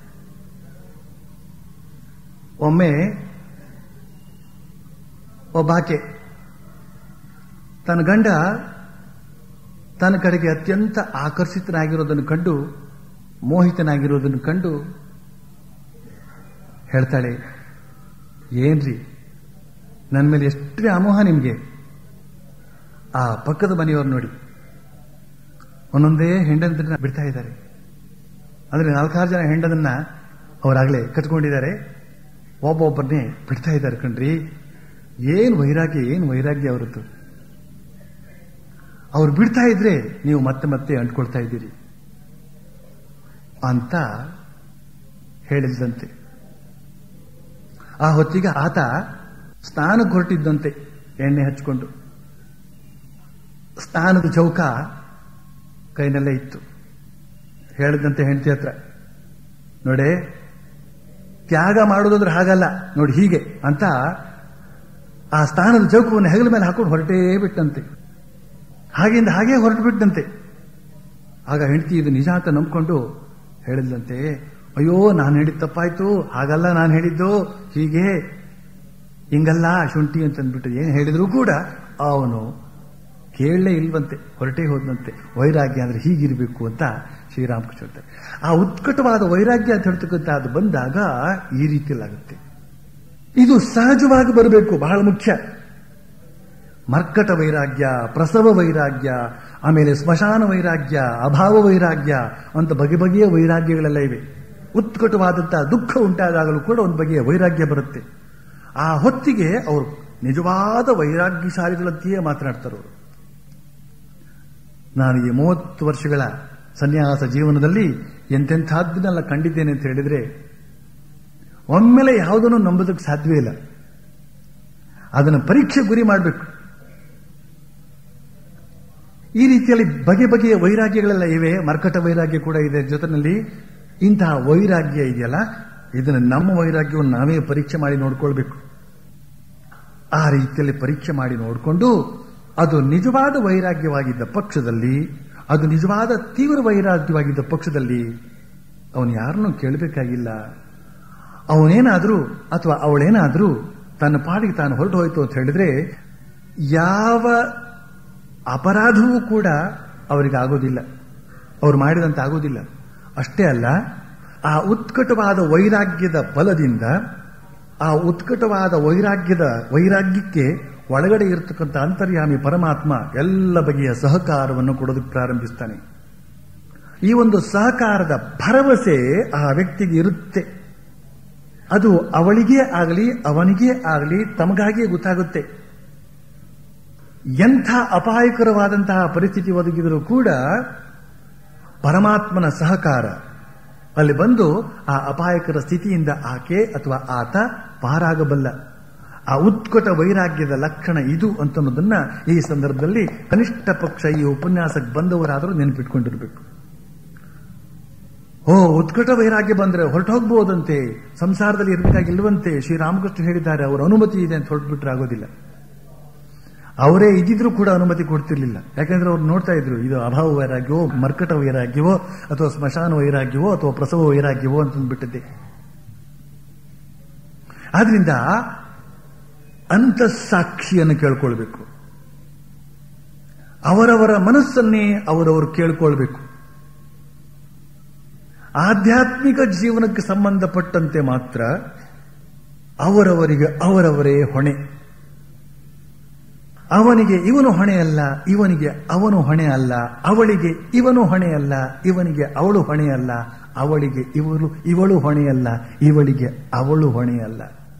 ಒಮ್ಮೆ ಒಬ್ಬಾಕೆ ತನ್ನ ಗಂಡ ತನ್ನ ಕಡೆಗೆ ಅತ್ಯಂತ ಆಕರ್ಷಿತನಾಗಿರೋದನ್ನು ಕಂಡು ಮೋಹಿತನಾಗಿರೋದನ್ನು ಕಂಡು ಹೇಳ್ತಾಳೆ ಏನ್ರಿ ನನ್ನ ಮೇಲೆ ಎಷ್ಟು ವ್ಯಾಮೋಹ ನಿಮಗೆ ಆ ಪಕ್ಕದ ಮನೆಯವ್ರು ನೋಡಿ ಒಂದೊಂದೇ ಹೆಂಡಂದ್ರನ್ನ ಬಿಡ್ತಾ ಇದ್ದಾರೆ ಅಂದ್ರೆ ನಾಲ್ಕಾರು ಜನ ಹೆಂಡದನ್ನ ಅವರಾಗಲೇ ಕಟ್ಕೊಂಡಿದ್ದಾರೆ ಒಬ್ಬೊಬ್ಬರನ್ನೇ ಬಿಡ್ತಾ ಇದ್ದಾರೆ ಕಣ್ರಿ ಏನ್ ವೈರಾಗ್ಯ ಏನ್ ವೈರಾಗ್ಯ ಅವರದ್ದು ಅವ್ರು ಬಿಡ್ತಾ ಇದ್ರೆ ನೀವು ಮತ್ತೆ ಮತ್ತೆ ಅಂಟ್ಕೊಳ್ತಾ ಇದ್ದೀರಿ ಅಂತ ಹೇಳಿದಂತೆ ಆ ಹೊತ್ತಿಗೆ ಆತ ಸ್ನಾನಕ್ಕೆ ಹೊರಟಿದ್ದಂತೆ ಎಣ್ಣೆ ಹಚ್ಕೊಂಡು ಸ್ನಾನದ ಚೌಕ ಕೈನಲ್ಲೇ ಇತ್ತು ಹೇಳಿದಂತೆ ಹೆಂಡತಿ ಹತ್ರ ನೋಡೆ ತ್ಯಾಗ ಮಾಡೋದಂದ್ರೆ ಹಾಗಲ್ಲ ನೋಡಿ ಹೀಗೆ ಅಂತ ಆ ಸ್ಥಾನದ ಚೌಕವನ್ನು ಹೆಗಲ ಮೇಲೆ ಹಾಕೊಂಡು ಹೊರಟೇ ಬಿಟ್ಟಂತೆ ಹಾಗೆಯಿಂದ ಹಾಗೆ ಹೊರಟು ಬಿಟ್ಟಂತೆ ಆಗ ಹೆಂಡತಿ ಇದು ನಿಜ ಅಂತ ನಂಬ್ಕೊಂಡು ಹೇಳಿದಂತೆ ಅಯ್ಯೋ ನಾನು ಹೇಳಿದ ತಪ್ಪಾಯ್ತು ಹಾಗಲ್ಲ ನಾನು ಹೇಳಿದ್ದು ಹೀಗೆ ಹಿಂಗಲ್ಲ ಶುಂಠಿ ಅಂತಂದ್ಬಿಟ್ಟು ಏನು ಹೇಳಿದ್ರು ಕೂಡ ಅವನು ಕೇಳಲೇ ಇಲ್ವಂತೆ ಹೊರಟೇ ಹೋದಂತೆ ವೈರಾಗ್ಯ ಅಂದ್ರೆ ಹೀಗಿರಬೇಕು ಅಂತ ಶ್ರೀರಾಮಕೃಷ್ಣ ಹೇಳ್ತಾರೆ ಆ ಉತ್ಕಟವಾದ ವೈರಾಗ್ಯ ಅಂತ ಹೇಳ್ತಕ್ಕಂಥ ಅದು ಬಂದಾಗ ಈ ರೀತಿಯಲ್ಲಾಗುತ್ತೆ ಇದು ಸಹಜವಾಗಿ ಬರಬೇಕು ಬಹಳ ಮುಖ್ಯ ಮರ್ಕಟ ವೈರಾಗ್ಯ ಪ್ರಸವ ವೈರಾಗ್ಯ ಆಮೇಲೆ ಸ್ಮಶಾನ ವೈರಾಗ್ಯ ಅಭಾವ ವೈರಾಗ್ಯ ಅಂತ ಬಗೆ ಬಗೆಯ ವೈರಾಗ್ಯಗಳೆಲ್ಲ ಇವೆ ಉತ್ಕಟವಾದಂತಹ ದುಃಖ ಉಂಟಾದಾಗಲೂ ಕೂಡ ಒಂದು ಬಗೆಯ ವೈರಾಗ್ಯ ಬರುತ್ತೆ ಆ ಹೊತ್ತಿಗೆ ಅವರು ನಿಜವಾದ ವೈರಾಗ್ಯಶಾಲಿಗಳಂತೆಯೇ ಮಾತನಾಡ್ತಾರೆ ಅವರು ನಾನು ಈ ಮೂವತ್ತು ವರ್ಷಗಳ ಸನ್ಯಾಸ ಜೀವನದಲ್ಲಿ ಎಂತೆಂಥದ್ದನ್ನೆಲ್ಲ ಕಂಡಿದ್ದೇನೆ ಅಂತ ಹೇಳಿದ್ರೆ ಒಮ್ಮೆಲೆ ಯಾವುದನ್ನು ನಂಬೋದಕ್ಕೆ ಸಾಧ್ಯವೇ ಇಲ್ಲ ಅದನ್ನು ಪರೀಕ್ಷೆ ಗುರಿ ಮಾಡಬೇಕು ಈ ರೀತಿಯಲ್ಲಿ ಬಗೆ ಬಗೆಯ ವೈರಾಗ್ಯಗಳೆಲ್ಲ ಇವೆ ಮರ್ಕಟ ವೈರಾಗ್ಯ ಕೂಡ ಇದೆ ಜೊತೆಯಲ್ಲಿ ಇಂತಹ ವೈರಾಗ್ಯ ಇದೆಯಲ್ಲ ಇದನ್ನು ನಮ್ಮ ವೈರಾಗ್ಯವನ್ನು ನಾವೇ ಪರೀಕ್ಷೆ ಮಾಡಿ ನೋಡ್ಕೊಳ್ಬೇಕು ಆ ರೀತಿಯಲ್ಲಿ ಪರೀಕ್ಷೆ ಮಾಡಿ ನೋಡಿಕೊಂಡು ಅದು ನಿಜವಾದ ವೈರಾಗ್ಯವಾಗಿದ್ದ ಪಕ್ಷದಲ್ಲಿ ಅದು ನಿಜವಾದ ತೀವ್ರ ವೈರಾಗ್ಯವಾಗಿದ್ದ ಪಕ್ಷದಲ್ಲಿ ಅವನು ಯಾರನ್ನೂ ಕೇಳಬೇಕಾಗಿಲ್ಲ ಅವನೇನಾದರೂ ಅಥವಾ ಅವಳೇನಾದರೂ ತನ್ನ ಪಾಡಿಗೆ ತಾನು ಹೊರಟು ಹೋಯ್ತು ಅಂತ ಹೇಳಿದ್ರೆ ಯಾವ ಅಪರಾಧವೂ ಕೂಡ ಅವರಿಗೆ ಆಗೋದಿಲ್ಲ ಅವ್ರು ಮಾಡಿದಂತೆ ಆಗೋದಿಲ್ಲ ಅಷ್ಟೇ ಅಲ್ಲ ಆ ಉತ್ಕಟವಾದ ವೈರಾಗ್ಯದ ಬಲದಿಂದ ಆ ಉತ್ಕಟವಾದ ವೈರಾಗ್ಯದ ವೈರಾಗ್ಯಕ್ಕೆ ಒಳಗಡೆ ಇರತಕ್ಕಂಥ ಅಂತರ್ಯಾಮಿ ಪರಮಾತ್ಮ ಎಲ್ಲ ಬಗೆಯ ಸಹಕಾರವನ್ನು ಕೊಡೋದಕ್ಕೆ ಪ್ರಾರಂಭಿಸ್ತಾನೆ ಈ ಒಂದು ಸಹಕಾರದ ಭರವಸೆ ಆ ವ್ಯಕ್ತಿಗೆ ಇರುತ್ತೆ ಅದು ಅವಳಿಗೇ ಆಗಲಿ ಅವನಿಗೇ ಆಗಲಿ ತಮಗಾಗಿಯೇ ಗೊತ್ತಾಗುತ್ತೆ ಎಂಥ ಅಪಾಯಕರವಾದಂತಹ ಪರಿಸ್ಥಿತಿ ಒದಗಿದರೂ ಕೂಡ ಪರಮಾತ್ಮನ ಸಹಕಾರ ಅಲ್ಲಿ ಬಂದು ಆ ಅಪಾಯಕರ ಸ್ಥಿತಿಯಿಂದ ಆಕೆ ಅಥವಾ ಆತ ಪಾರಾಗಬಲ್ಲ ಆ ಉತ್ಕಟ ವೈರಾಗ್ಯದ ಲಕ್ಷಣ ಇದು ಅಂತನ್ನೋದನ್ನ ಈ ಸಂದರ್ಭದಲ್ಲಿ ಕನಿಷ್ಠ ಪಕ್ಷ ಈ ಉಪನ್ಯಾಸಕ್ಕೆ ಬಂದವರಾದರೂ ನೆನಪಿಟ್ಕೊಂಡಿರ್ಬೇಕು ಓ ಉತ್ಕಟ ವೈರಾಗ್ಯ ಬಂದ್ರೆ ಹೊರಟು ಹೋಗ್ಬೋದಂತೆ ಸಂಸಾರದಲ್ಲಿ ಇರಬೇಕಾಗಿಲ್ವಂತೆ ಶ್ರೀರಾಮಕೃಷ್ಣ ಹೇಳಿದ್ದಾರೆ ಅವರ ಅನುಮತಿ ಇದೆ ಅಂತ ಹೊರಟ್ಬಿಟ್ರೆ ಆಗೋದಿಲ್ಲ ಅವರೇ ಇದ್ದಿದ್ರು ಕೂಡ ಅನುಮತಿ ಕೊಡ್ತಿರ್ಲಿಲ್ಲ ಯಾಕಂದ್ರೆ ಅವ್ರು ನೋಡ್ತಾ ಇದ್ರು ಇದು ಅಭಾವ ವೈರಾಗ್ಯವೋ ಮರ್ಕಟ ವೈರಾಗ್ಯವೋ ಅಥವಾ ಸ್ಮಶಾನ ವೈರಾಗ್ಯವೋ ಅಥವಾ ಪ್ರಸವ ವೈರಾಗ್ಯವೋ ಅಂತಂದ್ಬಿಟ್ಟಿದ್ದೆ ಆದ್ರಿಂದ ಅಂತಃಸಾಕ್ಷಿಯನ್ನು ಕೇಳ್ಕೊಳ್ಬೇಕು ಅವರವರ ಮನಸ್ಸನ್ನೇ ಅವರವರು ಕೇಳ್ಕೊಳ್ಬೇಕು ಆಧ್ಯಾತ್ಮಿಕ ಜೀವನಕ್ಕೆ ಸಂಬಂಧಪಟ್ಟಂತೆ ಮಾತ್ರ ಅವರವರಿಗೆ ಅವರವರೇ ಹೊಣೆ ಅವನಿಗೆ ಇವನು ಹೊಣೆ ಅಲ್ಲ ಇವನಿಗೆ ಅವನು ಹೊಣೆ ಅಲ್ಲ ಅವಳಿಗೆ ಇವನು ಹೊಣೆ ಅಲ್ಲ ಇವನಿಗೆ ಅವಳು ಹೊಣೆ ಅಲ್ಲ ಅವಳಿಗೆ ಇವಳು ಇವಳು ಹೊಣೆಯಲ್ಲ ಇವಳಿಗೆ ಅವಳು ಹೊಣೆಯಲ್ಲ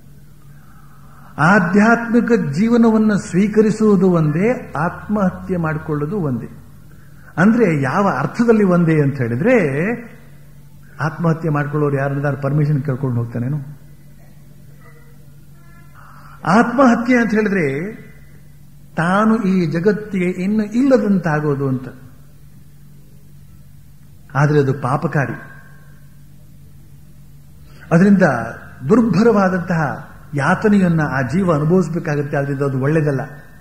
ಆಧ್ಯಾತ್ಮಿಕ ಜೀವನವನ್ನು ಸ್ವೀಕರಿಸುವುದು ಒಂದೇ ಆತ್ಮಹತ್ಯೆ ಮಾಡಿಕೊಳ್ಳುವುದು ಒಂದೇ ಅಂದ್ರೆ ಯಾವ ಅರ್ಥದಲ್ಲಿ ಒಂದೇ ಅಂತ ಹೇಳಿದ್ರೆ ಆತ್ಮಹತ್ಯೆ ಮಾಡ್ಕೊಳ್ಳೋರು ಯಾರನ್ನಾರು ಪರ್ಮಿಷನ್ ಕೇಳ್ಕೊಂಡು ಹೋಗ್ತಾನೇನು ಆತ್ಮಹತ್ಯೆ ಅಂತ ಹೇಳಿದ್ರೆ ತಾನು ಈ ಜಗತ್ತಿಗೆ ಇನ್ನು ಇಲ್ಲದಂತಾಗೋದು ಅಂತ ಆದರೆ ಅದು ಪಾಪಕಾರಿ ಅದರಿಂದ ದುರ್ಭರವಾದಂತಹ ಯಾತನೆಯನ್ನ ಆ ಜೀವ ಅನುಭವಿಸಬೇಕಾಗುತ್ತೆ ಅದರಿಂದ ಅದು ಒಳ್ಳೆಯದಲ್ಲ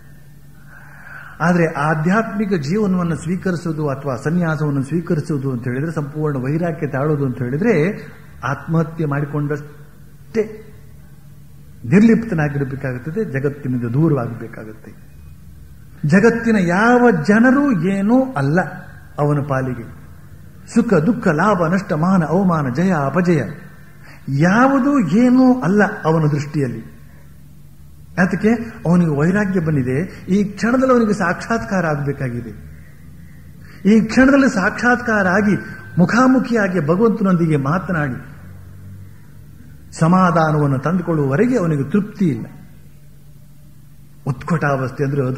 ಆದರೆ ಆಧ್ಯಾತ್ಮಿಕ ಜೀವನವನ್ನು ಸ್ವೀಕರಿಸುವುದು ಅಥವಾ ಸನ್ಯಾಸವನ್ನು ಸ್ವೀಕರಿಸುವುದು ಅಂತ ಹೇಳಿದ್ರೆ ಸಂಪೂರ್ಣ ವೈರಾಗ್ಯ ತಾಳೋದು ಅಂತ ಹೇಳಿದ್ರೆ ಆತ್ಮಹತ್ಯೆ ಮಾಡಿಕೊಂಡಷ್ಟೇ ನಿರ್ಲಿಪ್ತನಾಗಿರಬೇಕಾಗುತ್ತದೆ ಜಗತ್ತಿನಿಂದ ದೂರವಾಗಬೇಕಾಗುತ್ತೆ ಜಗತ್ತಿನ ಯಾವ ಜನರು ಏನೂ ಅಲ್ಲ ಅವನ ಪಾಲಿಗೆ ಸುಖ ದುಃಖ ಲಾಭ ನಷ್ಟ ಮಾನ ಅವಮಾನ ಜಯ ಅಪಜಯ ಯಾವುದು ಏನೂ ಅಲ್ಲ ಅವನ ದೃಷ್ಟಿಯಲ್ಲಿ ಅದಕ್ಕೆ ಅವನಿಗೆ ವೈರಾಗ್ಯ ಬಂದಿದೆ ಈ ಕ್ಷಣದಲ್ಲಿ ಅವನಿಗೆ ಸಾಕ್ಷಾತ್ಕಾರ ಆಗಬೇಕಾಗಿದೆ ಈ ಕ್ಷಣದಲ್ಲಿ ಸಾಕ್ಷಾತ್ಕಾರ ಆಗಿ ಮುಖಾಮುಖಿಯಾಗಿ ಭಗವಂತನೊಂದಿಗೆ ಮಾತನಾಡಿ ಸಮಾಧಾನವನ್ನು ತಂದುಕೊಳ್ಳುವವರೆಗೆ ಅವನಿಗೆ ತೃಪ್ತಿ ಇಲ್ಲ ಉತ್ಕಟಾವಸ್ಥೆ ಅಂದ್ರೆ ಅದು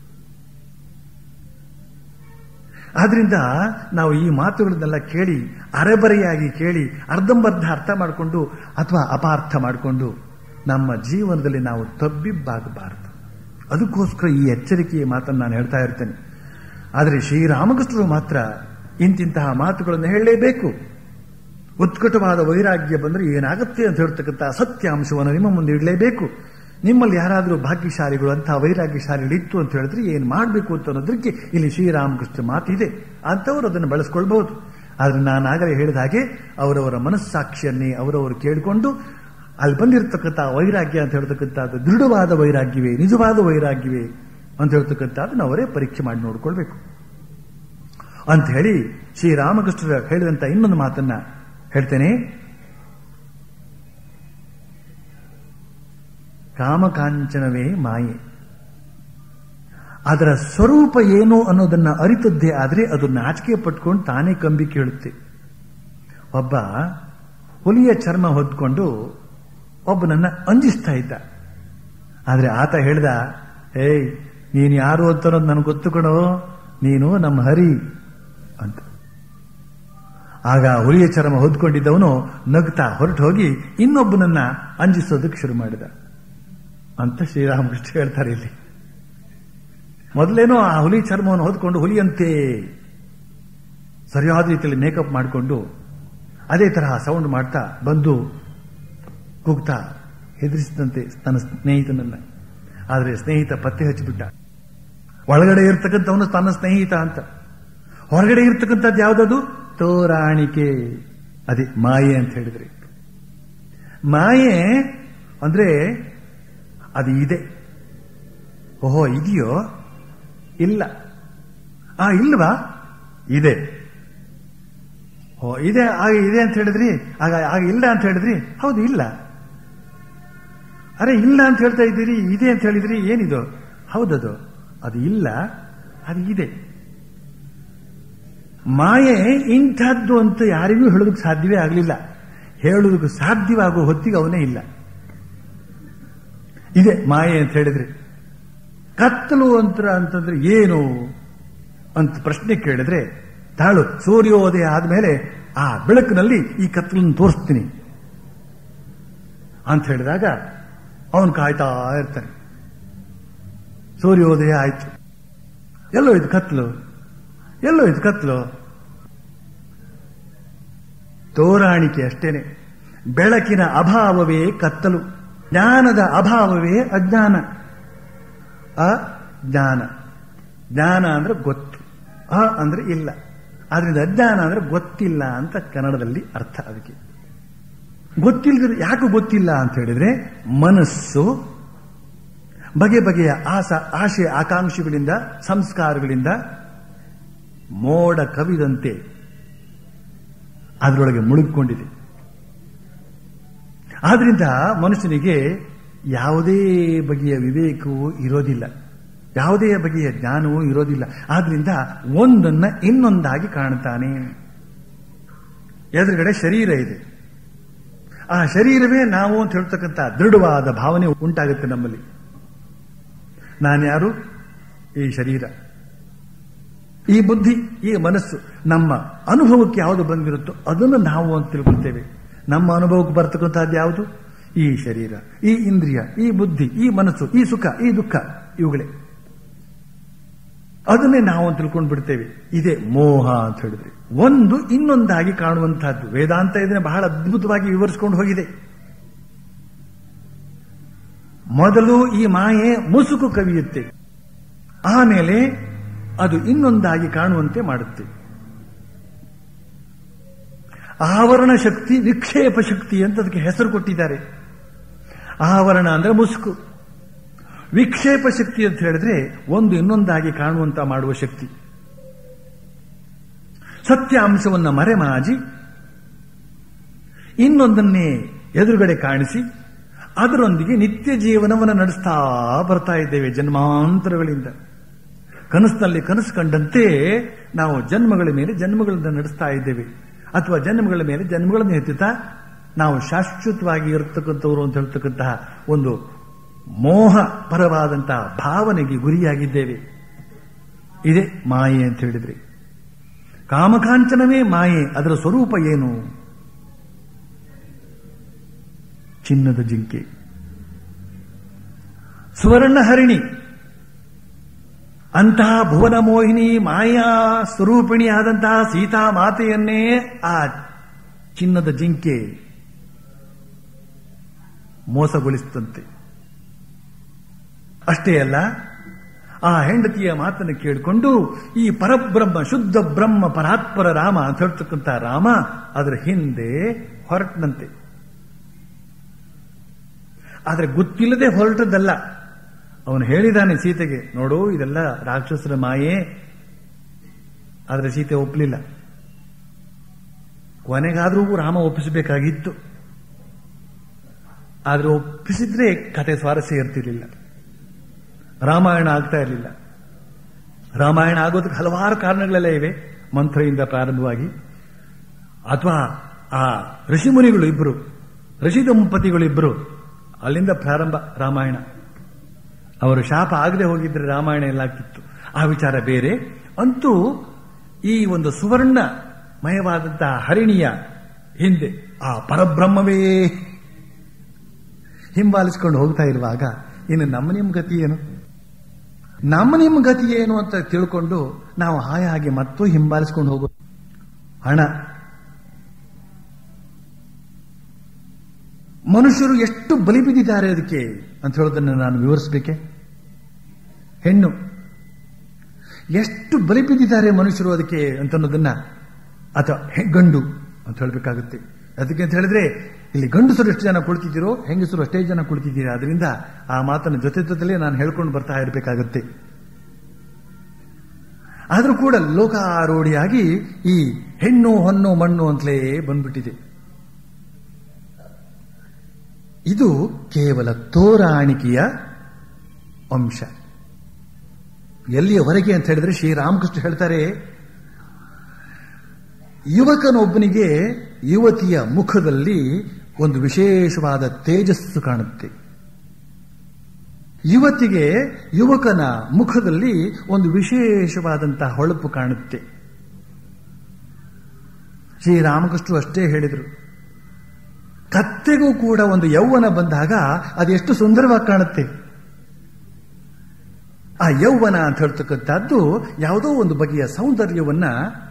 ಆದ್ರಿಂದ ನಾವು ಈ ಮಾತುಗಳನ್ನೆಲ್ಲ ಕೇಳಿ ಅರೆಬರೆಯಾಗಿ ಕೇಳಿ ಅರ್ಧಂಬರ್ಧ ಅರ್ಥ ಮಾಡಿಕೊಂಡು ಅಥವಾ ಅಪಾರ್ಥ ಮಾಡಿಕೊಂಡು ನಮ್ಮ ಜೀವನದಲ್ಲಿ ನಾವು ತಬ್ಬಿಬ್ಬಾಗಬಾರದು ಅದಕ್ಕೋಸ್ಕರ ಈ ಎಚ್ಚರಿಕೆಯ ಮಾತನ್ನು ನಾನು ಹೇಳ್ತಾ ಇರ್ತೇನೆ ಆದರೆ ಶ್ರೀರಾಮಕೃಷ್ಣರು ಮಾತ್ರ ಇಂತಿಂತಹ ಮಾತುಗಳನ್ನು ಹೇಳಲೇಬೇಕು ಉತ್ಕಟವಾದ ವೈರಾಗ್ಯ ಬಂದರೆ ಏನಾಗುತ್ತೆ ಅಂತ ಹೇಳ್ತಕ್ಕಂಥ ಸತ್ಯಾಂಶವನ್ನು ನಿಮ್ಮ ಮುಂದೆ ಇಡಲೇಬೇಕು ನಿಮ್ಮಲ್ಲಿ ಯಾರಾದರೂ ಭಾಗ್ಯಶಾಲಿಗಳು ಅಂತಹ ವೈರಾಗ್ಯಶಾಲಿಗಳಿತ್ತು ಅಂತ ಹೇಳಿದ್ರೆ ಏನು ಮಾಡಬೇಕು ಅಂತ ಅನ್ನೋದಕ್ಕೆ ಇಲ್ಲಿ ಶ್ರೀರಾಮಕೃಷ್ಣ ಮಾತಿದೆ ಅಂಥವ್ರು ಅದನ್ನು ಬಳಸ್ಕೊಳ್ಬಹುದು ಆದ್ರೆ ನಾನಾಗಲೇ ಹೇಳಿದ ಹಾಗೆ ಅವರವರ ಮನಸ್ಸಾಕ್ಷಿಯನ್ನೇ ಅವರವರು ಕೇಳಿಕೊಂಡು ಅಲ್ಲಿ ಬಂದಿರತಕ್ಕಂಥ ವೈರಾಗ್ಯ ಅಂತ ಹೇಳ್ತಕ್ಕಂಥದ್ದು ದೃಢವಾದ ವೈರಾಗ್ಯವೇ ನಿಜವಾದ ವೈರಾಗ್ಯವೇ ಅಂತ ಹೇಳ್ತಕ್ಕಂಥದ್ದನ್ನ ಅವರೇ ಪರೀಕ್ಷೆ ಮಾಡಿ ನೋಡ್ಕೊಳ್ಬೇಕು ಅಂತ ಹೇಳಿ ಶ್ರೀರಾಮಕೃಷ್ಣರ ಹೇಳಿದಂತ ಇನ್ನೊಂದು ಮಾತನ್ನ ಹೇಳ್ತೇನೆ ಕಾಮಕಾಂಚನವೇ ಮಾಯೆ ಅದರ ಸ್ವರೂಪ ಏನು ಅನ್ನೋದನ್ನ ಅರಿತದ್ದೇ ಆದರೆ ಅದು ನಾಚಿಕೆ ಪಟ್ಕೊಂಡು ತಾನೇ ಕಂಬಿ ಕೇಳುತ್ತೆ ಒಬ್ಬ ಹುಲಿಯ ಚರ್ಮ ಹೊದ್ಕೊಂಡು ಒಬ್ಬನನ್ನ ಅಂಜಿಸ್ತಾ ಇದ್ದ ಆದ್ರೆ ಆತ ಹೇಳ್ದ ಏಯ್ ನೀನು ಯಾರು ಅಂತ ಅನ್ನೋದು ನನಗೆ ಗೊತ್ತು ಕಣೋ ನೀನು ನಮ್ಮ ಹರಿ ಅಂತ ಆಗ ಹುಲಿಯ ಚರ್ಮ ಹೊದ್ಕೊಂಡಿದ್ದವನು ನಗ್ತಾ ಹೊರಟು ಹೋಗಿ ಇನ್ನೊಬ್ಬನನ್ನ ಅಂಜಿಸೋದಕ್ಕೆ ಶುರು ಮಾಡಿದ ಅಂತ ಶ್ರೀರಾಮಕೃಷ್ಣ ಹೇಳ್ತಾರೆ ಇಲ್ಲಿ ಮೊದಲೇನೋ ಆ ಹುಲಿ ಚರ್ಮವನ್ನು ಹೊದ್ಕೊಂಡು ಹುಲಿಯಂತೆ ಸರಿಯಾದ ರೀತಿಯಲ್ಲಿ ಮೇಕಪ್ ಮಾಡಿಕೊಂಡು ಅದೇ ತರಹ ಸೌಂಡ್ ಮಾಡ್ತಾ ಬಂದು ಕೂಗ್ತಾ ಹೆದರಿಸಿದಂತೆ ತನ್ನ ಸ್ನೇಹಿತನನ್ನ ಆದರೆ ಸ್ನೇಹಿತ ಪತ್ತೆ ಹಚ್ಚಿಬಿಟ್ಟ ಒಳಗಡೆ ಇರ್ತಕ್ಕಂಥವನು ತನ್ನ ಸ್ನೇಹಿತ ಅಂತ ಹೊರಗಡೆ ಇರ್ತಕ್ಕಂಥದ್ದು ಯಾವುದದು ತೋರಾಣಿಕೆ ಅದೇ ಮಾಯೆ ಅಂತ ಹೇಳಿದ್ರಿ ಮಾಯೆ ಅಂದ್ರೆ ಅದು ಇದೆ ಓಹೋ ಇದೆಯೋ ಇಲ್ಲ ಆ ಇಲ್ವಾ ಇದೆ ಓ ಇದೆ ಆಗ ಇದೆ ಅಂತ ಹೇಳಿದ್ರಿ ಆಗ ಆಗ ಇಲ್ಲ ಅಂತ ಹೇಳಿದ್ರಿ ಹೌದು ಇಲ್ಲ ಅರೆ ಇಲ್ಲ ಅಂತ ಹೇಳ್ತಾ ಇದ್ದೀರಿ ಇದೆ ಅಂತ ಹೇಳಿದ್ರಿ ಏನಿದು ಹೌದದು ಅದು ಇಲ್ಲ ಅದು ಇದೆ ಮಾಯೆ ಇಂಥದ್ದು ಅಂತ ಯಾರಿಗೂ ಹೇಳೋದಕ್ಕೆ ಸಾಧ್ಯವೇ ಆಗಲಿಲ್ಲ ಹೇಳೋದಕ್ಕೆ ಸಾಧ್ಯವಾಗುವ ಹೊತ್ತಿಗೆ ಅವನೇ ಇಲ್ಲ ಇದೆ ಮಾಯೆ ಅಂತ ಹೇಳಿದ್ರಿ ಕತ್ತಲು ಅಂತ ಅಂತಂದ್ರೆ ಏನು ಅಂತ ಪ್ರಶ್ನೆ ಕೇಳಿದ್ರೆ ತಾಳು ಸೂರ್ಯೋದಯ ಆದ್ಮೇಲೆ ಆ ಬೆಳಕಿನಲ್ಲಿ ಈ ಕತ್ತಲನ್ನು ತೋರಿಸ್ತೀನಿ ಅಂತ ಹೇಳಿದಾಗ ಅವನು ಕಾಯ್ತಾ ಇರ್ತಾನೆ ಸೂರ್ಯೋದಯ ಆಯ್ತು ಎಲ್ಲೋ ಇದು ಕತ್ಲು ಎಲ್ಲೋ ಇದು ಕತ್ಲು ತೋರಾಣಿಕೆ ಅಷ್ಟೇನೆ ಬೆಳಕಿನ ಅಭಾವವೇ ಕತ್ತಲು ಜ್ಞಾನದ ಅಭಾವವೇ ಅಜ್ಞಾನ ಅಜ್ಞಾನ ಜ್ಞಾನ ಅಂದ್ರೆ ಗೊತ್ತು ಅ ಅಂದ್ರೆ ಇಲ್ಲ ಆದ್ರಿಂದ ಅಜ್ಞಾನ ಅಂದ್ರೆ ಗೊತ್ತಿಲ್ಲ ಅಂತ ಕನ್ನಡದಲ್ಲಿ ಅರ್ಥ ಅದಕ್ಕೆ ಗೊತ್ತಿಲ್ಲದ ಯಾಕೆ ಗೊತ್ತಿಲ್ಲ ಅಂತ ಹೇಳಿದ್ರೆ ಮನಸ್ಸು ಬಗೆ ಬಗೆಯ ಆಸ ಆಶೆ ಆಕಾಂಕ್ಷೆಗಳಿಂದ ಸಂಸ್ಕಾರಗಳಿಂದ ಮೋಡ ಕವಿದಂತೆ ಅದರೊಳಗೆ ಮುಳುಗಿಕೊಂಡಿದೆ ಆದ್ರಿಂದ ಮನುಷ್ಯನಿಗೆ ಯಾವುದೇ ಬಗೆಯ ವಿವೇಕವೂ ಇರೋದಿಲ್ಲ ಯಾವುದೇ ಬಗೆಯ ಜ್ಞಾನವೂ ಇರೋದಿಲ್ಲ ಆದ್ರಿಂದ ಒಂದನ್ನ ಇನ್ನೊಂದಾಗಿ ಕಾಣ್ತಾನೆ ಎದುರುಗಡೆ ಶರೀರ ಇದೆ ಆ ಶರೀರವೇ ನಾವು ಅಂತ ಹೇಳ್ತಕ್ಕಂಥ ದೃಢವಾದ ಭಾವನೆ ಉಂಟಾಗುತ್ತೆ ನಮ್ಮಲ್ಲಿ ನಾನ್ಯಾರು ಈ ಶರೀರ ಈ ಬುದ್ಧಿ ಈ ಮನಸ್ಸು ನಮ್ಮ ಅನುಭವಕ್ಕೆ ಯಾವುದು ಬಂದಿರುತ್ತೋ ಅದನ್ನು ನಾವು ಅಂತ ತಿಳ್ಕೊಳ್ತೇವೆ ನಮ್ಮ ಅನುಭವಕ್ಕೆ ಬರ್ತಕ್ಕಂಥದ್ದು ಯಾವುದು ಈ ಶರೀರ ಈ ಇಂದ್ರಿಯ ಈ ಬುದ್ಧಿ ಈ ಮನಸ್ಸು ಈ ಸುಖ ಈ ದುಃಖ ಇವುಗಳೇ ಅದನ್ನೇ ನಾವು ಅಂತ ತಿಳ್ಕೊಂಡು ಬಿಡ್ತೇವೆ ಇದೇ ಮೋಹ ಅಂತ ಹೇಳಿದ್ರೆ ಒಂದು ಇನ್ನೊಂದಾಗಿ ಕಾಣುವಂತಹದ್ದು ವೇದಾಂತ ಇದನ್ನ ಬಹಳ ಅದ್ಭುತವಾಗಿ ವಿವರಿಸಿಕೊಂಡು ಹೋಗಿದೆ ಮೊದಲು ಈ ಮಾಯೆ ಮುಸುಕು ಕವಿಯುತ್ತೆ ಆಮೇಲೆ ಅದು ಇನ್ನೊಂದಾಗಿ ಕಾಣುವಂತೆ ಮಾಡುತ್ತೆ ಆವರಣ ಶಕ್ತಿ ವಿಕ್ಷೇಪ ಶಕ್ತಿ ಅಂತ ಅದಕ್ಕೆ ಹೆಸರು ಕೊಟ್ಟಿದ್ದಾರೆ ಆವರಣ ಅಂದ್ರೆ ಮುಸುಕು ವಿಕ್ಷೇಪ ಶಕ್ತಿ ಅಂತ ಹೇಳಿದ್ರೆ ಒಂದು ಇನ್ನೊಂದಾಗಿ ಕಾಣುವಂತ ಮಾಡುವ ಶಕ್ತಿ ಸತ್ಯ ಅಂಶವನ್ನ ಮರೆಮಾಜಿ ಇನ್ನೊಂದನ್ನೇ ಎದುರುಗಡೆ ಕಾಣಿಸಿ ಅದರೊಂದಿಗೆ ನಿತ್ಯ ಜೀವನವನ್ನು ನಡೆಸ್ತಾ ಬರ್ತಾ ಇದ್ದೇವೆ ಜನ್ಮಾಂತರಗಳಿಂದ ಕನಸಿನಲ್ಲಿ ಕನಸು ಕಂಡಂತೆ ನಾವು ಜನ್ಮಗಳ ಮೇಲೆ ಜನ್ಮಗಳನ್ನು ನಡೆಸ್ತಾ ಇದ್ದೇವೆ ಅಥವಾ ಜನ್ಮಗಳ ಮೇಲೆ ಜನ್ಮಗಳನ್ನು ಎತ್ತುತ್ತಾ ನಾವು ಶಾಶ್ವತವಾಗಿ ಇರತಕ್ಕಂಥವ್ರು ಅಂತ ಹೇಳ್ತಕ್ಕಂತಹ ಒಂದು ಮೋಹ ಪರವಾದಂತಹ ಭಾವನೆಗೆ ಗುರಿಯಾಗಿದ್ದೇವೆ ಇದೇ ಮಾಯೆ ಅಂತ ಹೇಳಿದ್ರಿ ಕಾಮಕಾಂಚನವೇ ಮಾಯೆ ಅದರ ಸ್ವರೂಪ ಏನು ಚಿನ್ನದ ಜಿಂಕೆ ಸುವರ್ಣ ಹರಿಣಿ ಅಂತಹ ಭುವನ ಮೋಹಿನಿ ಮಾಯಾ ಸ್ವರೂಪಿಣಿಯಾದಂತಹ ಸೀತಾ ಮಾತೆಯನ್ನೇ ಆ ಚಿನ್ನದ ಜಿಂಕೆ ಮೋಸಗೊಳಿಸಿದಂತೆ ಅಷ್ಟೇ ಅಲ್ಲ ಆ ಹೆಂಡತಿಯ ಮಾತನ್ನು ಕೇಳಿಕೊಂಡು ಈ ಪರಬ್ರಹ್ಮ ಶುದ್ಧ ಬ್ರಹ್ಮ ಪರಾತ್ಪರ ರಾಮ ಅಂತ ಹೇಳ್ತಕ್ಕಂಥ ರಾಮ ಅದರ ಹಿಂದೆ ಹೊರಟನಂತೆ ಆದ್ರೆ ಗೊತ್ತಿಲ್ಲದೆ ಹೊರಟದಲ್ಲ ಅವನು ಹೇಳಿದಾನೆ ಸೀತೆಗೆ ನೋಡು ಇದೆಲ್ಲ ರಾಕ್ಷಸರ ಮಾಯೆ ಆದ್ರೆ ಸೀತೆ ಒಪ್ಪಲಿಲ್ಲ ಕೊನೆಗಾದ್ರೂ ರಾಮ ಒಪ್ಪಿಸಬೇಕಾಗಿತ್ತು ಆದ್ರೆ ಒಪ್ಪಿಸಿದ್ರೆ ಕತೆ ಸ್ವಾರಸ್ಯ ಇರ್ತಿರ್ಲಿಲ್ಲ ರಾಮಾಯಣ ಆಗ್ತಾ ಇರಲಿಲ್ಲ ರಾಮಾಯಣ ಆಗೋದಕ್ಕೆ ಹಲವಾರು ಕಾರಣಗಳೆಲ್ಲ ಇವೆ ಮಂತ್ರದಿಂದ ಪ್ರಾರಂಭವಾಗಿ ಅಥವಾ ಆ ಋಷಿಮುನಿಗಳು ಇಬ್ಬರು ಋಷಿ ದಂಪತಿಗಳು ಇಬ್ಬರು ಅಲ್ಲಿಂದ ಪ್ರಾರಂಭ ರಾಮಾಯಣ ಅವರು ಶಾಪ ಆಗದೆ ಹೋಗಿದ್ರೆ ರಾಮಾಯಣ ಎಲ್ಲ ಆಗ್ತಿತ್ತು ಆ ವಿಚಾರ ಬೇರೆ ಅಂತೂ ಈ ಒಂದು ಸುವರ್ಣ ಮಯವಾದಂತಹ ಹರಿಣಿಯ ಹಿಂದೆ ಆ ಪರಬ್ರಹ್ಮವೇ ಹಿಂಬಾಲಿಸಿಕೊಂಡು ಹೋಗ್ತಾ ಇರುವಾಗ ಇನ್ನು ನಮ್ಮ ನಿಮ್ಮ ಗತಿ ಏನು ನಮ್ಮ ನಿಮ್ಮ ಗತಿ ಏನು ಅಂತ ತಿಳ್ಕೊಂಡು ನಾವು ಹಾಯಾಗಿ ಮತ್ತೂ ಹಿಂಬಾಲಿಸ್ಕೊಂಡು ಹೋಗೋ ಹಣ ಮನುಷ್ಯರು ಎಷ್ಟು ಬಲಿ ಬಿದ್ದಿದ್ದಾರೆ ಅದಕ್ಕೆ ಅಂತ ಹೇಳೋದನ್ನು ನಾನು ವಿವರಿಸಬೇಕೆ ಹೆಣ್ಣು ಎಷ್ಟು ಬಲಿ ಬಿದ್ದಿದ್ದಾರೆ ಮನುಷ್ಯರು ಅದಕ್ಕೆ ಅಂತ ಅನ್ನೋದನ್ನ ಅಥವಾ ಹೆ- ಗಂಡು ಅಂತ ಹೇಳಬೇಕಾಗುತ್ತೆ ಅದಕ್ಕೆ ಅಂತ ಹೇಳಿದ್ರೆ ಇಲ್ಲಿ ಗಂಡಸರು ಎಷ್ಟು ಜನ ಕುಳಿತಿದ್ದೀರೋ ಹೆಂಗಸರು ಅಷ್ಟೇ ಜನ ಕುಳಿತಿದ್ದೀರಾ ಅದರಿಂದ ಆ ಮಾತನ್ನು ಜೊತೆ ಜೊತೆಲೇ ನಾನು ಹೇಳ್ಕೊಂಡು ಬರ್ತಾ ಇರಬೇಕಾಗುತ್ತೆ ಆದರೂ ಕೂಡ ಲೋಕಾರೂಢಿಯಾಗಿ ಈ ಹೆಣ್ಣು ಹೊನ್ನು ಮಣ್ಣು ಅಂತಲೇ ಬಂದ್ಬಿಟ್ಟಿದೆ ಇದು ಕೇವಲ ತೋರಾಣಿಕೆಯ ಅಂಶ ಎಲ್ಲಿಯವರೆಗೆ ಅಂತ ಹೇಳಿದ್ರೆ ಶ್ರೀರಾಮಕೃಷ್ಣ ಹೇಳ್ತಾರೆ ಯುವಕನೊಬ್ಬನಿಗೆ ಯುವತಿಯ ಮುಖದಲ್ಲಿ ಒಂದು ವಿಶೇಷವಾದ ತೇಜಸ್ಸು ಕಾಣುತ್ತೆ ಯುವತಿಗೆ ಯುವಕನ ಮುಖದಲ್ಲಿ ಒಂದು ವಿಶೇಷವಾದಂತಹ ಹೊಳಪು ಕಾಣುತ್ತೆ ಶ್ರೀರಾಮಕೃಷ್ಣರು ಅಷ್ಟೇ ಹೇಳಿದರು ಕತ್ತೆಗೂ ಕೂಡ ಒಂದು ಯೌವನ ಬಂದಾಗ ಅದೆಷ್ಟು ಸುಂದರವಾಗಿ ಕಾಣುತ್ತೆ ಆ ಯೌವನ ಅಂತ ಹೇಳ್ತಕ್ಕಂಥದ್ದು ಯಾವುದೋ ಒಂದು ಬಗೆಯ ಸೌಂದರ್ಯವನ್ನ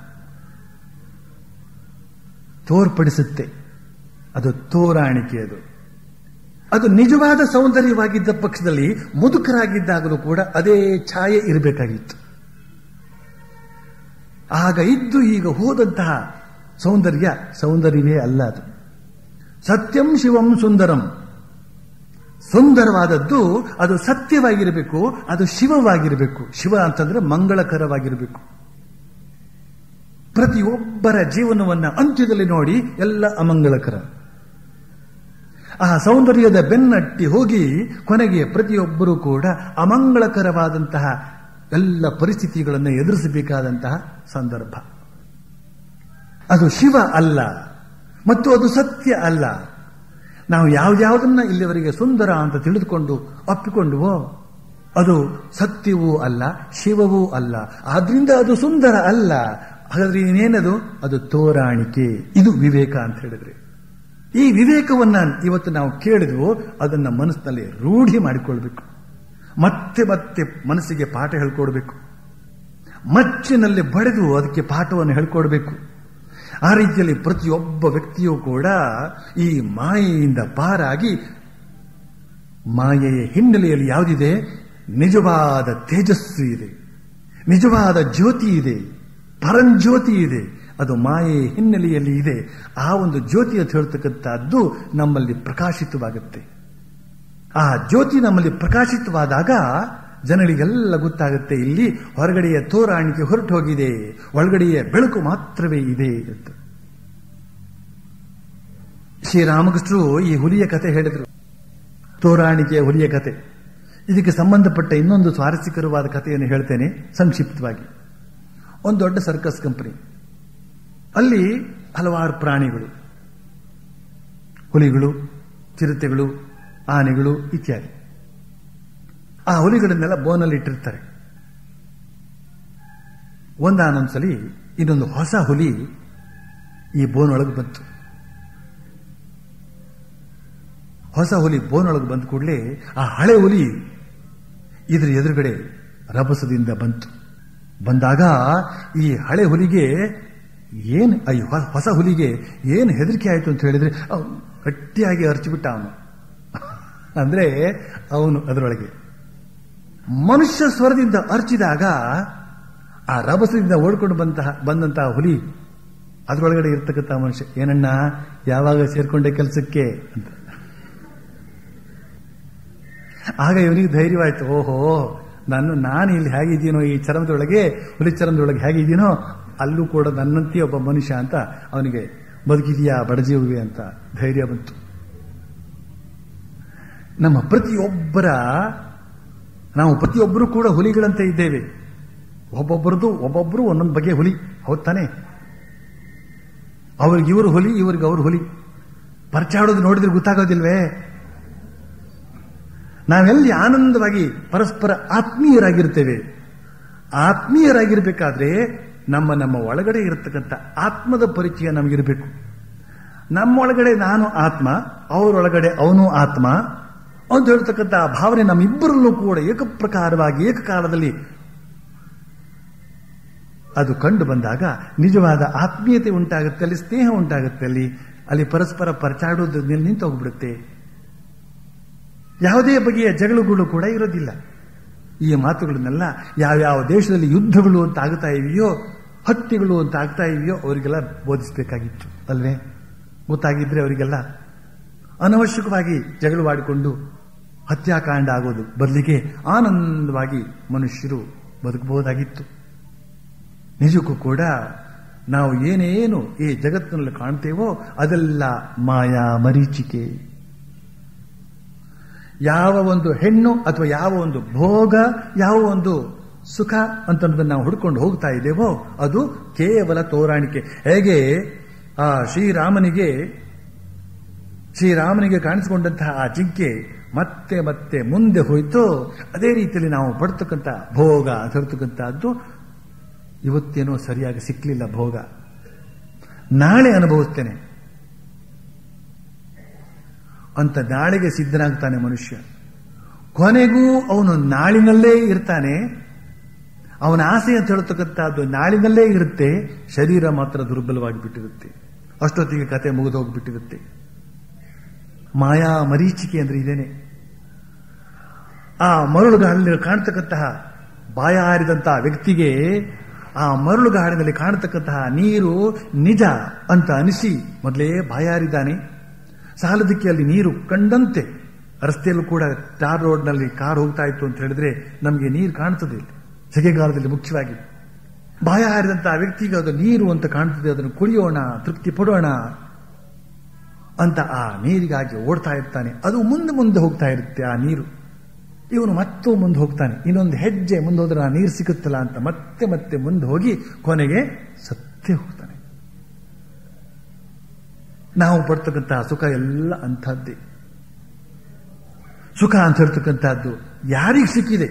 ತೋರ್ಪಡಿಸುತ್ತೆ ಅದು ತೋರಾಣಿಕೆ ಅದು ಅದು ನಿಜವಾದ ಸೌಂದರ್ಯವಾಗಿದ್ದ ಪಕ್ಷದಲ್ಲಿ ಮುದುಕರಾಗಿದ್ದಾಗಲೂ ಕೂಡ ಅದೇ ಛಾಯೆ ಇರಬೇಕಾಗಿತ್ತು ಆಗ ಇದ್ದು ಈಗ ಹೋದಂತಹ ಸೌಂದರ್ಯ ಸೌಂದರ್ಯವೇ ಅಲ್ಲ ಅದು ಸತ್ಯಂ ಶಿವಂ ಸುಂದರಂ ಸುಂದರವಾದದ್ದು ಅದು ಸತ್ಯವಾಗಿರಬೇಕು ಅದು ಶಿವವಾಗಿರಬೇಕು ಶಿವ ಅಂತಂದ್ರೆ ಮಂಗಳಕರವಾಗಿರಬೇಕು ಪ್ರತಿಯೊಬ್ಬರ ಜೀವನವನ್ನ ಅಂತ್ಯದಲ್ಲಿ ನೋಡಿ ಎಲ್ಲ ಅಮಂಗಳಕರ ಆ ಸೌಂದರ್ಯದ ಬೆನ್ನಟ್ಟಿ ಹೋಗಿ ಕೊನೆಗೆ ಪ್ರತಿಯೊಬ್ಬರೂ ಕೂಡ ಅಮಂಗಳಕರವಾದಂತಹ ಎಲ್ಲ ಪರಿಸ್ಥಿತಿಗಳನ್ನು ಎದುರಿಸಬೇಕಾದಂತಹ ಸಂದರ್ಭ ಅದು ಶಿವ ಅಲ್ಲ ಮತ್ತು ಅದು ಸತ್ಯ ಅಲ್ಲ ನಾವು ಯಾವ್ಯಾವುದನ್ನ ಇಲ್ಲಿವರೆಗೆ ಸುಂದರ ಅಂತ ತಿಳಿದುಕೊಂಡು ಅಪ್ಪಿಕೊಂಡುವೋ ಅದು ಸತ್ಯವೂ ಅಲ್ಲ ಶಿವವೂ ಅಲ್ಲ ಆದ್ರಿಂದ ಅದು ಸುಂದರ ಅಲ್ಲ ಹಾಗಾದ್ರೆ ಇನ್ನೇನದು ಅದು ತೋರಾಣಿಕೆ ಇದು ವಿವೇಕ ಅಂತ ಹೇಳಿದ್ರೆ ಈ ವಿವೇಕವನ್ನ ಇವತ್ತು ನಾವು ಕೇಳಿದ್ವು ಅದನ್ನ ಮನಸ್ಸಿನಲ್ಲಿ ರೂಢಿ ಮಾಡಿಕೊಳ್ಬೇಕು ಮತ್ತೆ ಮತ್ತೆ ಮನಸ್ಸಿಗೆ ಪಾಠ ಹೇಳ್ಕೊಡ್ಬೇಕು ಮಚ್ಚಿನಲ್ಲಿ ಬಡಿದು ಅದಕ್ಕೆ ಪಾಠವನ್ನು ಹೇಳ್ಕೊಡ್ಬೇಕು ಆ ರೀತಿಯಲ್ಲಿ ಪ್ರತಿಯೊಬ್ಬ ವ್ಯಕ್ತಿಯೂ ಕೂಡ ಈ ಮಾಯೆಯಿಂದ ಪಾರಾಗಿ ಮಾಯೆಯ ಹಿನ್ನೆಲೆಯಲ್ಲಿ ಯಾವುದಿದೆ ನಿಜವಾದ ತೇಜಸ್ಸು ಇದೆ ನಿಜವಾದ ಜ್ಯೋತಿ ಇದೆ ಪರಂಜ್ಯೋತಿ ಇದೆ ಅದು ಮಾಯೆಯ ಹಿನ್ನೆಲೆಯಲ್ಲಿ ಇದೆ ಆ ಒಂದು ಜ್ಯೋತಿ ಅಂತ ಹೇಳ್ತಕ್ಕಂಥದ್ದು ನಮ್ಮಲ್ಲಿ ಪ್ರಕಾಶಿತವಾಗುತ್ತೆ ಆ ಜ್ಯೋತಿ ನಮ್ಮಲ್ಲಿ ಪ್ರಕಾಶಿತವಾದಾಗ ಜನರಿಗೆಲ್ಲ ಗೊತ್ತಾಗುತ್ತೆ ಇಲ್ಲಿ ಹೊರಗಡೆಯ ತೋರಾಣಿಕೆ ಹೊರಟು ಹೋಗಿದೆ ಒಳಗಡೆಯ ಬೆಳಕು ಮಾತ್ರವೇ ಇದೆ ಅಂತ ಶ್ರೀರಾಮಕೃಷ್ಣರು ಈ ಹುಲಿಯ ಕತೆ ಹೇಳಿದರು ತೋರಾಣಿಕೆಯ ಹುಲಿಯ ಕತೆ ಇದಕ್ಕೆ ಸಂಬಂಧಪಟ್ಟ ಇನ್ನೊಂದು ಸ್ವಾರಸ್ಯಕರವಾದ ಕಥೆಯನ್ನು ಹೇಳ್ತೇನೆ ಸಂಕ್ಷಿಪ್ತವಾಗಿ ಒಂದು ದೊಡ್ಡ ಸರ್ಕಸ್ ಕಂಪನಿ ಅಲ್ಲಿ ಹಲವಾರು ಪ್ರಾಣಿಗಳು ಹುಲಿಗಳು ಚಿರತೆಗಳು ಆನೆಗಳು ಇತ್ಯಾದಿ ಆ ಹುಲಿಗಳನ್ನೆಲ್ಲ ಬೋನಲ್ಲಿ ಇಟ್ಟಿರ್ತಾರೆ ಒಂದಾನೊಂದ್ಸಲಿ ಇನ್ನೊಂದು ಹೊಸ ಹುಲಿ ಈ ಬೋನೊಳಗೆ ಬಂತು ಹೊಸ ಹುಲಿ ಬೋನೊಳಗೆ ಬಂದ ಕೂಡಲೇ ಆ ಹಳೆ ಹುಲಿ ಇದ್ರ ಎದುರುಗಡೆ ರಭಸದಿಂದ ಬಂತು ಬಂದಾಗ ಈ ಹಳೆ ಹುಲಿಗೆ ಏನ್ ಈ ಹೊ- ಹೊಸ ಹುಲಿಗೆ ಏನು ಹೆದರಿಕೆ ಆಯ್ತು ಅಂತ ಹೇಳಿದ್ರೆ ಅವ್ನು ಗಟ್ಟಿಯಾಗಿ ಅರ್ಚಿಬಿಟ್ಟ ಅವನು ಅಂದ್ರೆ ಅವನು ಅದರೊಳಗೆ ಮನುಷ್ಯ ಸ್ವರದಿಂದ ಅರ್ಚಿದಾಗ ಆ ರಭಸದಿಂದ ಓಡ್ಕೊಂಡು ಬಂತಹ ಬಂದಂತಹ ಹುಲಿ ಅದರೊಳಗಡೆ ಇರ್ತಕ್ಕಂಥ ಮನುಷ್ಯ ಏನಣ್ಣ ಯಾವಾಗ ಸೇರ್ಕೊಂಡೆ ಕೆಲಸಕ್ಕೆ ಅಂತ ಆಗ ಇವನಿಗೆ ಧೈರ್ಯವಾಯ್ತು ಓಹೋ ನಾನು ನಾನು ಇಲ್ಲಿ ಹೇಗಿದ್ದೀನೋ ಈ ಚರ್ಮದೊಳಗೆ ಹುಲಿ ಚರ್ಮದೊಳಗೆ ಹೇಗಿದ್ದೀನೋ ಅಲ್ಲೂ ಕೂಡ ನನ್ನಂತೆ ಒಬ್ಬ ಮನುಷ್ಯ ಅಂತ ಅವನಿಗೆ ಬದುಕಿದೆಯಾ ಬಡಜೀವಿ ಅಂತ ಧೈರ್ಯ ಬಂತು ನಮ್ಮ ಪ್ರತಿಯೊಬ್ಬರ ನಾವು ಪ್ರತಿಯೊಬ್ಬರು ಕೂಡ ಹುಲಿಗಳಂತೆ ಇದ್ದೇವೆ ಒಬ್ಬೊಬ್ಬರದು ಒಬ್ಬೊಬ್ಬರು ಒಂದೊಂದು ಬಗೆಯ ಹುಲಿ ಹೌದ್ ತಾನೆ ಅವ್ರಿಗೆ ಇವರು ಹುಲಿ ಇವ್ರಿಗೆ ಅವ್ರು ಹುಲಿ ಪರಚಾಡೋದು ನೋಡಿದ್ರೆ ಗೊತ್ತಾಗೋದಿಲ್ವೇ ನಾವೆಲ್ಲಿ ಆನಂದವಾಗಿ ಪರಸ್ಪರ ಆತ್ಮೀಯರಾಗಿರ್ತೇವೆ ಆತ್ಮೀಯರಾಗಿರ್ಬೇಕಾದ್ರೆ ನಮ್ಮ ನಮ್ಮ ಒಳಗಡೆ ಇರತಕ್ಕಂಥ ಆತ್ಮದ ಪರಿಚಯ ನಮಗಿರಬೇಕು ನಮ್ಮ ಒಳಗಡೆ ನಾನು ಆತ್ಮ ಅವರೊಳಗಡೆ ಅವನು ಆತ್ಮ ಅಂತ ಹೇಳ್ತಕ್ಕಂಥ ಆ ಭಾವನೆ ನಮ್ಮಿಬ್ಬರಲ್ಲೂ ಕೂಡ ಏಕಪ್ರಕಾರವಾಗಿ ಏಕಕಾಲದಲ್ಲಿ ಅದು ಕಂಡು ಬಂದಾಗ ನಿಜವಾದ ಆತ್ಮೀಯತೆ ಉಂಟಾಗುತ್ತೆ ಅಲ್ಲಿ ಸ್ನೇಹ ಉಂಟಾಗುತ್ತೆ ಅಲ್ಲಿ ಅಲ್ಲಿ ಪರಸ್ಪರ ಪರಚಾಡೋದು ನಿಂತು ಹೋಗ್ಬಿಡುತ್ತೆ ಯಾವುದೇ ಬಗೆಯ ಜಗಳಗಳು ಕೂಡ ಇರೋದಿಲ್ಲ ಈ ಮಾತುಗಳನ್ನೆಲ್ಲ ಯಾವ್ಯಾವ ದೇಶದಲ್ಲಿ ಯುದ್ಧಗಳು ಅಂತ ಆಗ್ತಾ ಇವೆಯೋ ಹತ್ಯೆಗಳು ಅಂತ ಆಗ್ತಾ ಇವೆಯೋ ಅವರಿಗೆಲ್ಲ ಬೋಧಿಸಬೇಕಾಗಿತ್ತು ಅಲ್ವೇ ಗೊತ್ತಾಗಿದ್ರೆ ಅವರಿಗೆಲ್ಲ ಅನವಶ್ಯಕವಾಗಿ ಜಗಳವಾಡಿಕೊಂಡು ಹತ್ಯಾಕಾಂಡ ಆಗೋದು ಬದಲಿಗೆ ಆನಂದವಾಗಿ ಮನುಷ್ಯರು ಬದುಕಬಹುದಾಗಿತ್ತು ನಿಜಕ್ಕೂ ಕೂಡ ನಾವು ಏನೇನು ಈ ಜಗತ್ತಿನಲ್ಲಿ ಕಾಣ್ತೇವೋ ಅದೆಲ್ಲ ಮಾಯಾ ಮರೀಚಿಕೆ ಯಾವ ಒಂದು ಹೆಣ್ಣು ಅಥವಾ ಯಾವ ಒಂದು ಭೋಗ ಯಾವ ಒಂದು ಸುಖ ಅಂತನ್ನೋದನ್ನ ನಾವು ಹುಡ್ಕೊಂಡು ಹೋಗ್ತಾ ಇದ್ದೇವೋ ಅದು ಕೇವಲ ತೋರಾಣಿಕೆ ಹೇಗೆ ಆ ಶ್ರೀರಾಮನಿಗೆ ಶ್ರೀರಾಮನಿಗೆ ಕಾಣಿಸಿಕೊಂಡಂತಹ ಆ ಜಿಂಕೆ ಮತ್ತೆ ಮತ್ತೆ ಮುಂದೆ ಹೋಯ್ತು ಅದೇ ರೀತಿಯಲ್ಲಿ ನಾವು ಪಡ್ತಕ್ಕಂಥ ಭೋಗ ತರ್ತಕ್ಕಂಥದ್ದು ಇವತ್ತೇನೋ ಸರಿಯಾಗಿ ಸಿಕ್ಕಲಿಲ್ಲ ಭೋಗ ನಾಳೆ ಅನುಭವಿಸ್ತೇನೆ ಅಂತ ನಾಳೆಗೆ ಸಿದ್ಧನಾಗ್ತಾನೆ ಮನುಷ್ಯ ಕೊನೆಗೂ ಅವನು ನಾಳಿನಲ್ಲೇ ಇರ್ತಾನೆ ಅವನ ಆಸೆ ಅಂತ ಹೇಳ್ತಕ್ಕಂಥದ್ದು ನಾಳಿನಲ್ಲೇ ಇರುತ್ತೆ ಶರೀರ ಮಾತ್ರ ದುರ್ಬಲವಾಗಿ ಬಿಟ್ಟಿರುತ್ತೆ ಅಷ್ಟೊತ್ತಿಗೆ ಕತೆ ಮುಗಿದು ಹೋಗ್ಬಿಟ್ಟಿರುತ್ತೆ ಮಾಯಾ ಮರೀಚಿಕೆ ಅಂದ್ರೆ ಇದೇನೆ ಆ ಮರಳುಗಾಡಿನಲ್ಲಿ ಕಾಣ್ತಕ್ಕಂತಹ ಬಾಯ ಹಾರಿದಂತಹ ವ್ಯಕ್ತಿಗೆ ಆ ಮರಳುಗಾಡಿನಲ್ಲಿ ಕಾಣತಕ್ಕಂತಹ ನೀರು ನಿಜ ಅಂತ ಅನಿಸಿ ಮೊದಲೇ ಬಾಯಾರಿದ್ದಾನೆ ಸಾಲದಕ್ಕೆ ಅಲ್ಲಿ ನೀರು ಕಂಡಂತೆ ರಸ್ತೆಯಲ್ಲೂ ಕೂಡ ಟಾರ್ ರೋಡ್ನಲ್ಲಿ ಕಾರ್ ಹೋಗ್ತಾ ಇತ್ತು ಅಂತ ಹೇಳಿದ್ರೆ ನಮಗೆ ನೀರು ಕಾಣ್ತದೆ ಇಲ್ಲಿ ಸೆಗೆಗಾಲದಲ್ಲಿ ಮುಖ್ಯವಾಗಿ ಬಾಯ ಹಾರಿದಂತಹ ವ್ಯಕ್ತಿಗೆ ಅದು ನೀರು ಅಂತ ಕಾಣ್ತದೆ ಅದನ್ನು ಕುಡಿಯೋಣ ತೃಪ್ತಿ ಪಡೋಣ ಅಂತ ಆ ನೀರಿಗಾಗಿ ಓಡ್ತಾ ಇರ್ತಾನೆ ಅದು ಮುಂದೆ ಮುಂದೆ ಹೋಗ್ತಾ ಇರುತ್ತೆ ಆ ನೀರು ಇವನು ಮತ್ತೂ ಮುಂದೆ ಹೋಗ್ತಾನೆ ಇನ್ನೊಂದು ಹೆಜ್ಜೆ ಮುಂದೆ ಹೋದ್ರೆ ಆ ನೀರು ಸಿಗುತ್ತಲ್ಲ ಅಂತ ಮತ್ತೆ ಮತ್ತೆ ಮುಂದೆ ಹೋಗಿ ಕೊನೆಗೆ ಸತ್ತೇ ಹೋಗ್ತಾನೆ ನಾವು ಪಡ್ತಕ್ಕಂತಹ ಸುಖ ಎಲ್ಲ ಅಂಥದ್ದೇ ಸುಖ ಅಂತ ಹೇಳ್ತಕ್ಕಂಥದ್ದು ಯಾರಿಗೆ ಸಿಕ್ಕಿದೆ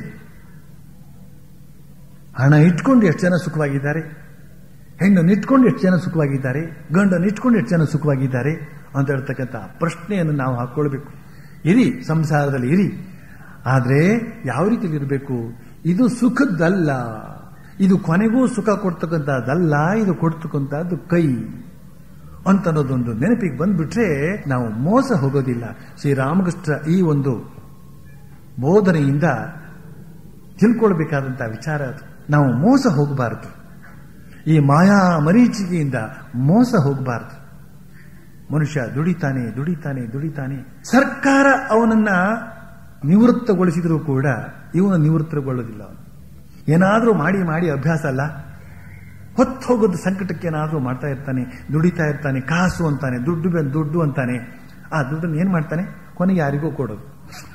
ಹಣ ಇಟ್ಕೊಂಡು ಎಷ್ಟು ಜನ ಸುಖವಾಗಿದ್ದಾರೆ ಹೆಣ್ಣನ್ನು ಇಟ್ಕೊಂಡು ಎಷ್ಟು ಜನ ಸುಖವಾಗಿದ್ದಾರೆ ಗಂಡನ್ನು ಇಟ್ಕೊಂಡು ಎಷ್ಟು ಜನ ಸುಖವಾಗಿದ್ದಾರೆ ಅಂತ ಹೇಳ್ತಕ್ಕಂಥ ಪ್ರಶ್ನೆಯನ್ನು ನಾವು ಹಾಕೊಳ್ಬೇಕು ಇರಿ ಸಂಸಾರದಲ್ಲಿ ಇರಿ ಆದರೆ ಯಾವ ರೀತಿಯಲ್ಲಿ ಇರಬೇಕು ಇದು ಸುಖದ್ದಲ್ಲ ಇದು ಕೊನೆಗೂ ಸುಖ ಕೊಡ್ತಕ್ಕಂಥದ್ದಲ್ಲ ಇದು ಕೊಡ್ತಕ್ಕಂಥದ್ದು ಕೈ ಅಂತ ಅನ್ನೋದೊಂದು ನೆನಪಿಗೆ ಬಂದ್ಬಿಟ್ರೆ ನಾವು ಮೋಸ ಹೋಗೋದಿಲ್ಲ ಶ್ರೀರಾಮಕೃಷ್ಣ ಈ ಒಂದು ಬೋಧನೆಯಿಂದ ತಿಳ್ಕೊಳ್ಬೇಕಾದಂತಹ ವಿಚಾರ ಅದು ನಾವು ಮೋಸ ಹೋಗಬಾರದು ಈ ಮಾಯಾ ಮರೀಚಿಕೆಯಿಂದ ಮೋಸ ಹೋಗಬಾರದು ಮನುಷ್ಯ ದುಡಿತಾನೆ ದುಡಿತಾನೆ ದುಡಿತಾನೆ ಸರ್ಕಾರ ಅವನನ್ನ ನಿವೃತ್ತಗೊಳಿಸಿದರೂ ಕೂಡ ಇವನು ನಿವೃತ್ತಗೊಳ್ಳೋದಿಲ್ಲ ಅವನು ಏನಾದರೂ ಮಾಡಿ ಮಾಡಿ ಅಭ್ಯಾಸ ಅಲ್ಲ ಹೊತ್ತು ಹೋಗೋದು ಸಂಕಟಕ್ಕೆ ಏನಾದರೂ ಮಾಡ್ತಾ ಇರ್ತಾನೆ ದುಡಿತಾ ಇರ್ತಾನೆ ಕಾಸು ಅಂತಾನೆ ದುಡ್ಡು ಬೆ- ದುಡ್ಡು ಅಂತಾನೆ ಆ ದುಡ್ಡನ್ನು ಏನ್ ಮಾಡ್ತಾನೆ ಕೊನೆಗೆ ಯಾರಿಗೂ ಕೊಡೋದು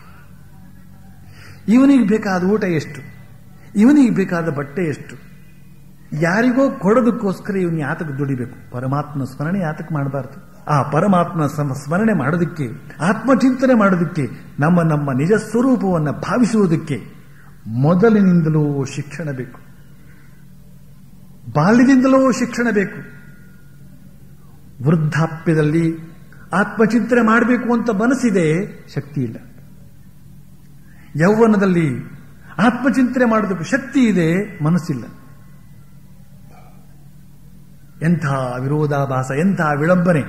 ಇವನಿಗೆ ಬೇಕಾದ ಊಟ ಎಷ್ಟು ಇವನಿಗೆ ಬೇಕಾದ ಬಟ್ಟೆ ಎಷ್ಟು ಯಾರಿಗೋ ಕೊಡೋದಕ್ಕೋಸ್ಕರ ಇವನು ಯಾತಕ್ಕೆ ದುಡಿಬೇಕು ಪರಮಾತ್ಮ ಸ್ಮರಣೆ ಯಾತಕ್ಕೆ ಮಾಡಬಾರ್ದು ಆ ಪರಮಾತ್ಮ ಸಮ- ಸ್ಮರಣೆ ಮಾಡೋದಕ್ಕೆ ಆತ್ಮಚಿಂತನೆ ಮಾಡೋದಕ್ಕೆ ನಮ್ಮ ನಮ್ಮ ನಿಜ ಸ್ವರೂಪವನ್ನು ಭಾವಿಸುವುದಕ್ಕೆ ಮೊದಲಿನಿಂದಲೂ ಶಿಕ್ಷಣ ಬೇಕು ಬಾಲ್ಯದಿಂದಲೂ ಶಿಕ್ಷಣ ಬೇಕು ವೃದ್ಧಾಪ್ಯದಲ್ಲಿ ಆತ್ಮಚಿಂತನೆ ಮಾಡಬೇಕು ಅಂತ ಮನಸ್ಸಿದೆ ಶಕ್ತಿ ಇಲ್ಲ ಯೌವನದಲ್ಲಿ ಆತ್ಮಚಿಂತನೆ ಮಾಡೋದಕ್ಕೆ ಶಕ್ತಿ ಇದೆ ಮನಸ್ಸಿಲ್ಲ ಎಂಥ ವಿರೋಧಾಭಾಸ ಎಂಥ ವಿಳಂಬನೆ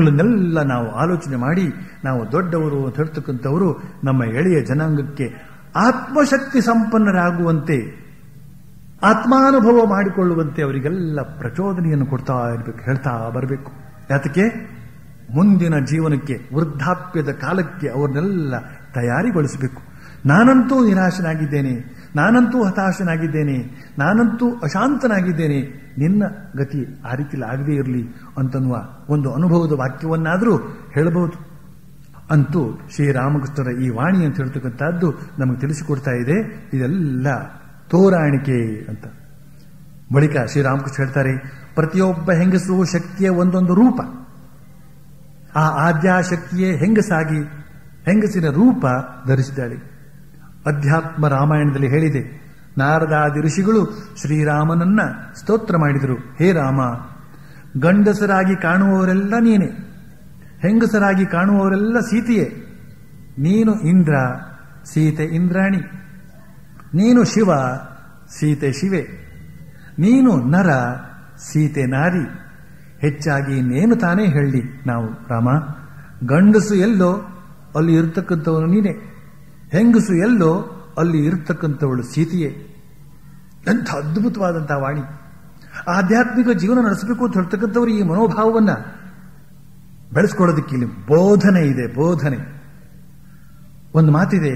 ಇವುಗಳನ್ನೆಲ್ಲ ನಾವು ಆಲೋಚನೆ ಮಾಡಿ ನಾವು ದೊಡ್ಡವರು ಅಂತ ಹೇಳ್ತಕ್ಕಂಥವರು ನಮ್ಮ ಎಳೆಯ ಜನಾಂಗಕ್ಕೆ ಆತ್ಮಶಕ್ತಿ ಸಂಪನ್ನರಾಗುವಂತೆ ಆತ್ಮಾನುಭವ ಮಾಡಿಕೊಳ್ಳುವಂತೆ ಅವರಿಗೆಲ್ಲ ಪ್ರಚೋದನೆಯನ್ನು ಕೊಡ್ತಾ ಇರಬೇಕು ಹೇಳ್ತಾ ಬರಬೇಕು ಯಾತಕ್ಕೆ ಮುಂದಿನ ಜೀವನಕ್ಕೆ ವೃದ್ಧಾಪ್ಯದ ಕಾಲಕ್ಕೆ ಅವ್ರನ್ನೆಲ್ಲ ತಯಾರಿಗೊಳಿಸಬೇಕು ನಾನಂತೂ ನಿರಾಶನಾಗಿದ್ದೇನೆ ನಾನಂತೂ ಹತಾಶನಾಗಿದ್ದೇನೆ ನಾನಂತೂ ಅಶಾಂತನಾಗಿದ್ದೇನೆ ನಿನ್ನ ಗತಿ ಆ ರೀತಿಯಲ್ಲಿ ಆಗದೇ ಇರಲಿ ಅಂತನ್ನುವ ಒಂದು ಅನುಭವದ ವಾಕ್ಯವನ್ನಾದರೂ ಹೇಳಬಹುದು ಅಂತೂ ಶ್ರೀರಾಮಕೃಷ್ಣರ ಈ ವಾಣಿ ಅಂತ ಹೇಳ್ತಕ್ಕಂಥದ್ದು ನಮಗೆ ತಿಳಿಸಿಕೊಡ್ತಾ ಇದೆ ಇದೆಲ್ಲ ತೋರಾಣಿಕೆ ಅಂತ ಬಳಿಕ ಶ್ರೀರಾಮಕೃಷ್ಣ ಹೇಳ್ತಾರೆ ಪ್ರತಿಯೊಬ್ಬ ಹೆಂಗಸು ಶಕ್ತಿಯ ಒಂದೊಂದು ರೂಪ ಆ ಆದ್ಯಾಶಕ್ತಿಯೇ ಹೆಂಗಸಾಗಿ ಹೆಂಗಸಿನ ರೂಪ ಧರಿಸಿದ್ದಾಳೆ ಅಧ್ಯಾತ್ಮ ರಾಮಾಯಣದಲ್ಲಿ ಹೇಳಿದೆ ನಾರದಾದಿ ಋಷಿಗಳು ಶ್ರೀರಾಮನನ್ನ ಸ್ತೋತ್ರ ಮಾಡಿದರು ಹೇ ರಾಮ ಗಂಡಸರಾಗಿ ಕಾಣುವವರೆಲ್ಲ ನೀನೆ ಹೆಂಗಸರಾಗಿ ಕಾಣುವವರೆಲ್ಲ ಸೀತೆಯೇ ನೀನು ಇಂದ್ರ ಸೀತೆ ಇಂದ್ರಾಣಿ ನೀನು ಶಿವ ಸೀತೆ ಶಿವೆ ನೀನು ನರ ಸೀತೆ ನಾರಿ ಹೆಚ್ಚಾಗಿ ಇನ್ನೇನು ತಾನೇ ಹೇಳಿ ನಾವು ರಾಮ ಗಂಡಸು ಎಲ್ಲೋ ಅಲ್ಲಿ ಇರ್ತಕ್ಕಂಥವನು ನೀನೆ ಹೆಂಗಸು ಎಲ್ಲೋ ಅಲ್ಲಿ ಇರ್ತಕ್ಕಂಥವಳು ಸೀತೆಯೇ ಎಂಥ ಅದ್ಭುತವಾದಂತಹ ವಾಣಿ ಆಧ್ಯಾತ್ಮಿಕ ಜೀವನ ನಡೆಸಬೇಕು ಅಂತ ಹೇಳ್ತಕ್ಕಂಥವ್ರು ಈ ಮನೋಭಾವವನ್ನ ಬೆಳೆಸ್ಕೊಳ್ಳೋದಕ್ಕೆ ಇಲ್ಲಿ ಬೋಧನೆ ಇದೆ ಬೋಧನೆ ಒಂದು ಮಾತಿದೆ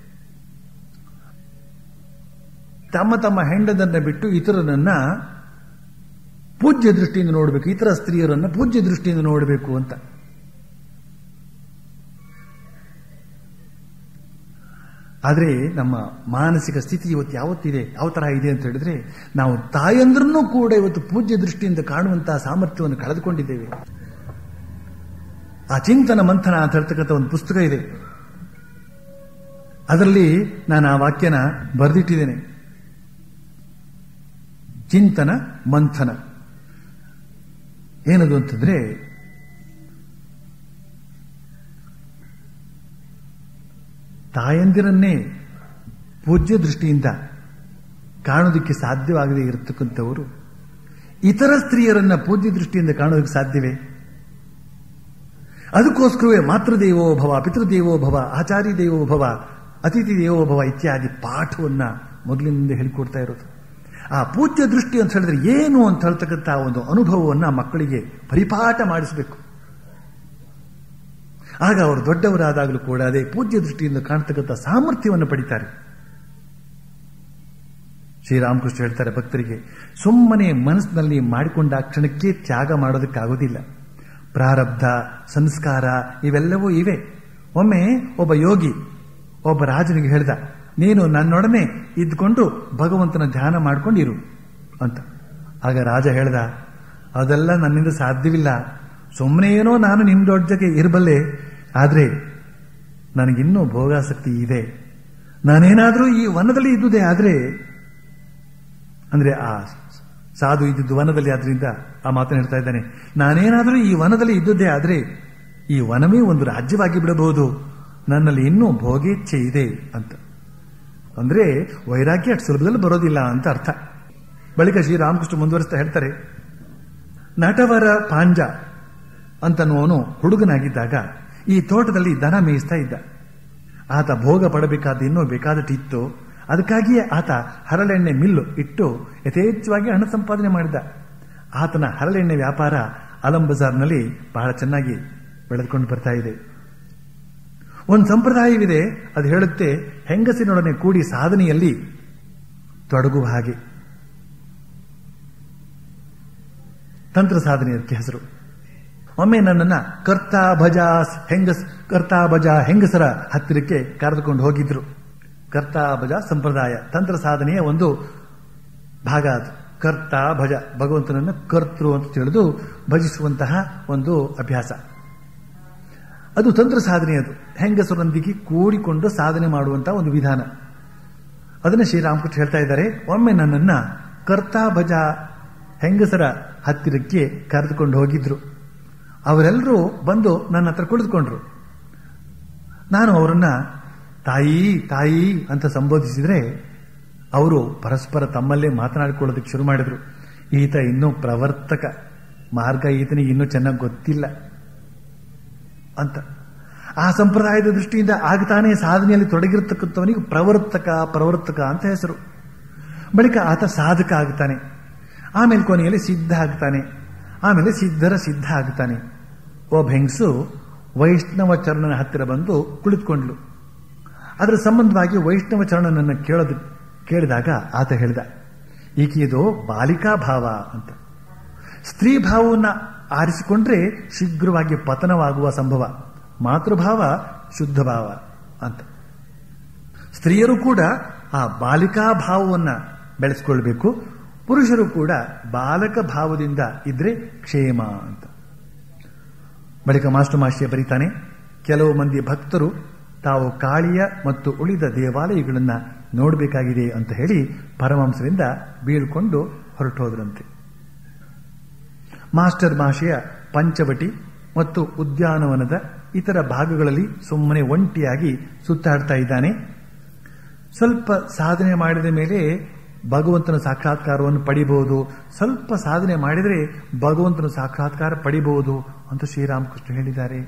ತಮ್ಮ ತಮ್ಮ ಹೆಂಡದನ್ನ ಬಿಟ್ಟು ಇತರರನ್ನ ಪೂಜ್ಯ ದೃಷ್ಟಿಯಿಂದ ನೋಡಬೇಕು ಇತರ ಸ್ತ್ರೀಯರನ್ನ ಪೂಜ್ಯ ದೃಷ್ಟಿಯಿಂದ ನೋಡಬೇಕು ಅಂತ ಆದರೆ ನಮ್ಮ ಮಾನಸಿಕ ಸ್ಥಿತಿ ಇವತ್ತು ಯಾವತ್ತಿದೆ ಯಾವ ತರ ಇದೆ ಅಂತ ಹೇಳಿದ್ರೆ ನಾವು ತಾಯಂದ್ರನ್ನೂ ಕೂಡ ಇವತ್ತು ಪೂಜ್ಯ ದೃಷ್ಟಿಯಿಂದ ಕಾಣುವಂತಹ ಸಾಮರ್ಥ್ಯವನ್ನು ಕಳೆದುಕೊಂಡಿದ್ದೇವೆ ಆ ಚಿಂತನ ಮಂಥನ ಅಂತ ಹೇಳ್ತಕ್ಕಂಥ ಒಂದು ಪುಸ್ತಕ ಇದೆ ಅದರಲ್ಲಿ ನಾನು ಆ ವಾಕ್ಯನ ಬರೆದಿಟ್ಟಿದ್ದೇನೆ ಚಿಂತನ ಮಂಥನ ಏನದು ಅಂತಂದ್ರೆ ತಾಯಂದಿರನ್ನೇ ಪೂಜ್ಯ ದೃಷ್ಟಿಯಿಂದ ಕಾಣೋದಕ್ಕೆ ಸಾಧ್ಯವಾಗದೇ ಇರತಕ್ಕಂಥವರು ಇತರ ಸ್ತ್ರೀಯರನ್ನ ಪೂಜ್ಯ ದೃಷ್ಟಿಯಿಂದ ಕಾಣೋದಕ್ಕೆ ಸಾಧ್ಯವೇ ಅದಕ್ಕೋಸ್ಕರವೇ ಮಾತೃದೇವೋ ಭವ ಪಿತೃದೇವೋ ಭವ ಆಚಾರ್ಯ ದೇವೋ ಭವ ಅತಿಥಿ ದೇವೋ ಭವ ಇತ್ಯಾದಿ ಪಾಠವನ್ನ ಮೊದಲಿನಿಂದ ಹೇಳಿಕೊಡ್ತಾ ಇರೋದು ಆ ಪೂಜ್ಯ ದೃಷ್ಟಿ ಅಂತ ಹೇಳಿದ್ರೆ ಏನು ಅಂತ ಹೇಳ್ತಕ್ಕಂಥ ಒಂದು ಅನುಭವವನ್ನ ಮಕ್ಕಳಿಗೆ ಪರಿಪಾಠ ಮಾಡಿಸಬೇಕು ಆಗ ಅವರು ದೊಡ್ಡವರಾದಾಗಲೂ ಕೂಡ ಅದೇ ಪೂಜ್ಯ ದೃಷ್ಟಿಯಿಂದ ಕಾಣ್ತಕ್ಕಂಥ ಸಾಮರ್ಥ್ಯವನ್ನು ಪಡಿತಾರೆ ಶ್ರೀರಾಮಕೃಷ್ಣ ಹೇಳ್ತಾರೆ ಭಕ್ತರಿಗೆ ಸುಮ್ಮನೆ ಮನಸ್ಸಿನಲ್ಲಿ ಮಾಡಿಕೊಂಡ ಕ್ಷಣಕ್ಕೆ ತ್ಯಾಗ ಮಾಡೋದಕ್ಕಾಗೋದಿಲ್ಲ ಪ್ರಾರಬ್ಧ ಸಂಸ್ಕಾರ ಇವೆಲ್ಲವೂ ಇವೆ ಒಮ್ಮೆ ಒಬ್ಬ ಯೋಗಿ ಒಬ್ಬ ರಾಜನಿಗೆ ಹೇಳ್ದ ನೀನು ನನ್ನೊಡನೆ ಇದ್ಕೊಂಡು ಭಗವಂತನ ಧ್ಯಾನ ಮಾಡ್ಕೊಂಡಿರು ಅಂತ ಆಗ ರಾಜ ಹೇಳ್ದ ಅದೆಲ್ಲ ನನ್ನಿಂದ ಸಾಧ್ಯವಿಲ್ಲ ಸುಮ್ಮನೆ ಏನೋ ನಾನು ನಿಮ್ ದೊಡ್ಡಗೆ ಇರಬಲ್ಲೆ ಆದ್ರೆ ನನಗಿನ್ನೂ ಭೋಗಾಸಕ್ತಿ ಇದೆ ನಾನೇನಾದ್ರೂ ಈ ವನದಲ್ಲಿ ಇದ್ದುದೇ ಆದ್ರೆ ಅಂದ್ರೆ ಆ ಸಾಧು ಇದ್ದಿದ್ದು ವನದಲ್ಲಿ ಆದ್ರಿಂದ ಆ ಮಾತನ್ನು ಹೇಳ್ತಾ ಇದ್ದಾನೆ ನಾನೇನಾದರೂ ಈ ವನದಲ್ಲಿ ಇದ್ದುದೇ ಆದ್ರೆ ಈ ವನವೇ ಒಂದು ರಾಜ್ಯವಾಗಿ ಬಿಡಬಹುದು ನನ್ನಲ್ಲಿ ಇನ್ನೂ ಭೋಗೇಚ್ಛೆ ಇದೆ ಅಂತ ಅಂದ್ರೆ ವೈರಾಗ್ಯ ಅಷ್ಟು ಸುಲಭದಲ್ಲಿ ಬರೋದಿಲ್ಲ ಅಂತ ಅರ್ಥ ಬಳಿಕ ಶ್ರೀರಾಮಕೃಷ್ಣ ಮುಂದುವರಿಸ್ತಾ ಹೇಳ್ತಾರೆ ನಟವರ ಪಾಂಜ ಅಂತನ್ನುವನು ಹುಡುಗನಾಗಿದ್ದಾಗ ಈ ತೋಟದಲ್ಲಿ ದನ ಮೇಯಿಸ್ತಾ ಇದ್ದ ಆತ ಭೋಗ ಪಡಬೇಕಾದ ಇನ್ನೂ ಬೇಕಾದಟ್ಟಿತ್ತು ಅದಕ್ಕಾಗಿಯೇ ಆತ ಹರಳೆಣ್ಣೆ ಮಿಲ್ಲು ಇಟ್ಟು ಯಥೇಚ್ಛವಾಗಿ ಹಣ ಸಂಪಾದನೆ ಮಾಡಿದ ಆತನ ಹರಳೆಣ್ಣೆ ವ್ಯಾಪಾರ ಅಲಂ ಬಜಾರ್ನಲ್ಲಿ ಬಹಳ ಚೆನ್ನಾಗಿ ಬೆಳೆದುಕೊಂಡು ಬರ್ತಾ ಇದೆ ಒಂದು ಸಂಪ್ರದಾಯವಿದೆ ಅದು ಹೇಳುತ್ತೆ ಹೆಂಗಸಿನೊಡನೆ ಕೂಡಿ ಸಾಧನೆಯಲ್ಲಿ ತೊಡಗುವ ಹಾಗೆ ತಂತ್ರ ಸಾಧನೆ ಅದಕ್ಕೆ ಹೆಸರು ಒಮ್ಮೆ ನನ್ನನ್ನ ಕರ್ತಾ ಭಜ ಹೆಂಗಸ್ ಕರ್ತಾ ಭಜ ಹೆಂಗಸರ ಹತ್ತಿರಕ್ಕೆ ಕರೆದುಕೊಂಡು ಹೋಗಿದ್ರು ಕರ್ತಾ ಭಜ ಸಂಪ್ರದಾಯ ತಂತ್ರ ಸಾಧನೆಯ ಒಂದು ಭಾಗ ಅದು ಕರ್ತ ಭಜ ಭಗವಂತನನ್ನು ಕರ್ತೃ ಅಂತ ತಿಳಿದು ಭಜಿಸುವಂತಹ ಒಂದು ಅಭ್ಯಾಸ ಅದು ತಂತ್ರ ಸಾಧನೆ ಅದು ಹೆಂಗಸರೊಂದಿಗೆ ಕೂಡಿಕೊಂಡು ಸಾಧನೆ ಮಾಡುವಂತಹ ಒಂದು ವಿಧಾನ ಅದನ್ನ ಶ್ರೀರಾಮಕೃಷ್ಣ ಹೇಳ್ತಾ ಇದ್ದಾರೆ ಒಮ್ಮೆ ನನ್ನನ್ನ ಕರ್ತಾ ಭಜ ಹೆಂಗಸರ ಹತ್ತಿರಕ್ಕೆ ಕರೆದುಕೊಂಡು ಹೋಗಿದ್ರು ಅವರೆಲ್ಲರೂ ಬಂದು ನನ್ನ ಹತ್ರ ಕುಳಿತುಕೊಂಡ್ರು ನಾನು ಅವರನ್ನ ತಾಯಿ ತಾಯಿ ಅಂತ ಸಂಬೋಧಿಸಿದ್ರೆ ಅವರು ಪರಸ್ಪರ ತಮ್ಮಲ್ಲೇ ಮಾತನಾಡಿಕೊಳ್ಳೋದಕ್ಕೆ ಶುರು ಮಾಡಿದ್ರು ಈತ ಇನ್ನೂ ಪ್ರವರ್ತಕ ಮಾರ್ಗ ಈತನಿಗೆ ಇನ್ನೂ ಚೆನ್ನಾಗಿ ಗೊತ್ತಿಲ್ಲ ಅಂತ ಆ ಸಂಪ್ರದಾಯದ ದೃಷ್ಟಿಯಿಂದ ಆಗ್ತಾನೆ ಸಾಧನೆಯಲ್ಲಿ ತೊಡಗಿರತಕ್ಕಂಥವನಿಗೆ ಪ್ರವರ್ತಕ ಪ್ರವರ್ತಕ ಅಂತ ಹೆಸರು ಬಳಿಕ ಆತ ಸಾಧಕ ಆಗ್ತಾನೆ ಆಮೇಲೆ ಕೊನೆಯಲ್ಲಿ ಸಿದ್ಧ ಆಗ್ತಾನೆ ಆಮೇಲೆ ಸಿದ್ಧರ ಸಿದ್ಧ ಆಗ್ತಾನೆ ಒಬ್ಬ ಹೆಂಗಸು ವೈಷ್ಣವ ಚರಣನ ಹತ್ತಿರ ಬಂದು ಕುಳಿತುಕೊಂಡ್ಲು ಅದರ ಸಂಬಂಧವಾಗಿ ವೈಷ್ಣವ ಚರಣನನ್ನು ಕೇಳೋದು ಕೇಳಿದಾಗ ಆತ ಹೇಳಿದ ಈಕೆಯದು ಬಾಲಿಕಾ ಭಾವ ಅಂತ ಸ್ತ್ರೀ ಭಾವವನ್ನ ಆರಿಸಿಕೊಂಡ್ರೆ ಶೀಘ್ರವಾಗಿ ಪತನವಾಗುವ ಸಂಭವ ಮಾತೃಭಾವ ಶುದ್ಧ ಭಾವ ಅಂತ ಸ್ತ್ರೀಯರು ಕೂಡ ಆ ಬಾಲಿಕಾ ಭಾವವನ್ನ ಬೆಳೆಸ್ಕೊಳ್ಬೇಕು ಪುರುಷರು ಕೂಡ ಬಾಲಕ ಭಾವದಿಂದ ಇದ್ರೆ ಕ್ಷೇಮ ಅಂತ ಬಳಿಕ ಮಾಸ್ಟರ್ ಮಾಸ್ಟರ್ ಬರೀತಾನೆ ಕೆಲವು ಮಂದಿ ಭಕ್ತರು ತಾವು ಕಾಳಿಯ ಮತ್ತು ಉಳಿದ ದೇವಾಲಯಗಳನ್ನ ನೋಡಬೇಕಾಗಿದೆ ಅಂತ ಹೇಳಿ ಪರಮಹಂಸರಿಂದ ಬೀಳ್ಕೊಂಡು ಹೊರಟೋದ್ರಂತೆ ಮಾಸ್ಟರ್ ಮಾಷೆಯ ಪಂಚವಟಿ ಮತ್ತು ಉದ್ಯಾನವನದ ಇತರ ಭಾಗಗಳಲ್ಲಿ ಸುಮ್ಮನೆ ಒಂಟಿಯಾಗಿ ಸುತ್ತಾಡ್ತಾ ಇದ್ದಾನೆ ಸ್ವಲ್ಪ ಸಾಧನೆ ಮಾಡಿದ ಮೇಲೆ ಭಗವಂತನ ಸಾಕ್ಷಾತ್ಕಾರವನ್ನು ಪಡಿಬಹುದು ಸ್ವಲ್ಪ ಸಾಧನೆ ಮಾಡಿದರೆ ಭಗವಂತನ ಸಾಕ್ಷಾತ್ಕಾರ ಪಡಿಬಹುದು ಅಂತ ಶ್ರೀರಾಮಕೃಷ್ಣ ಹೇಳಿದ್ದಾರೆ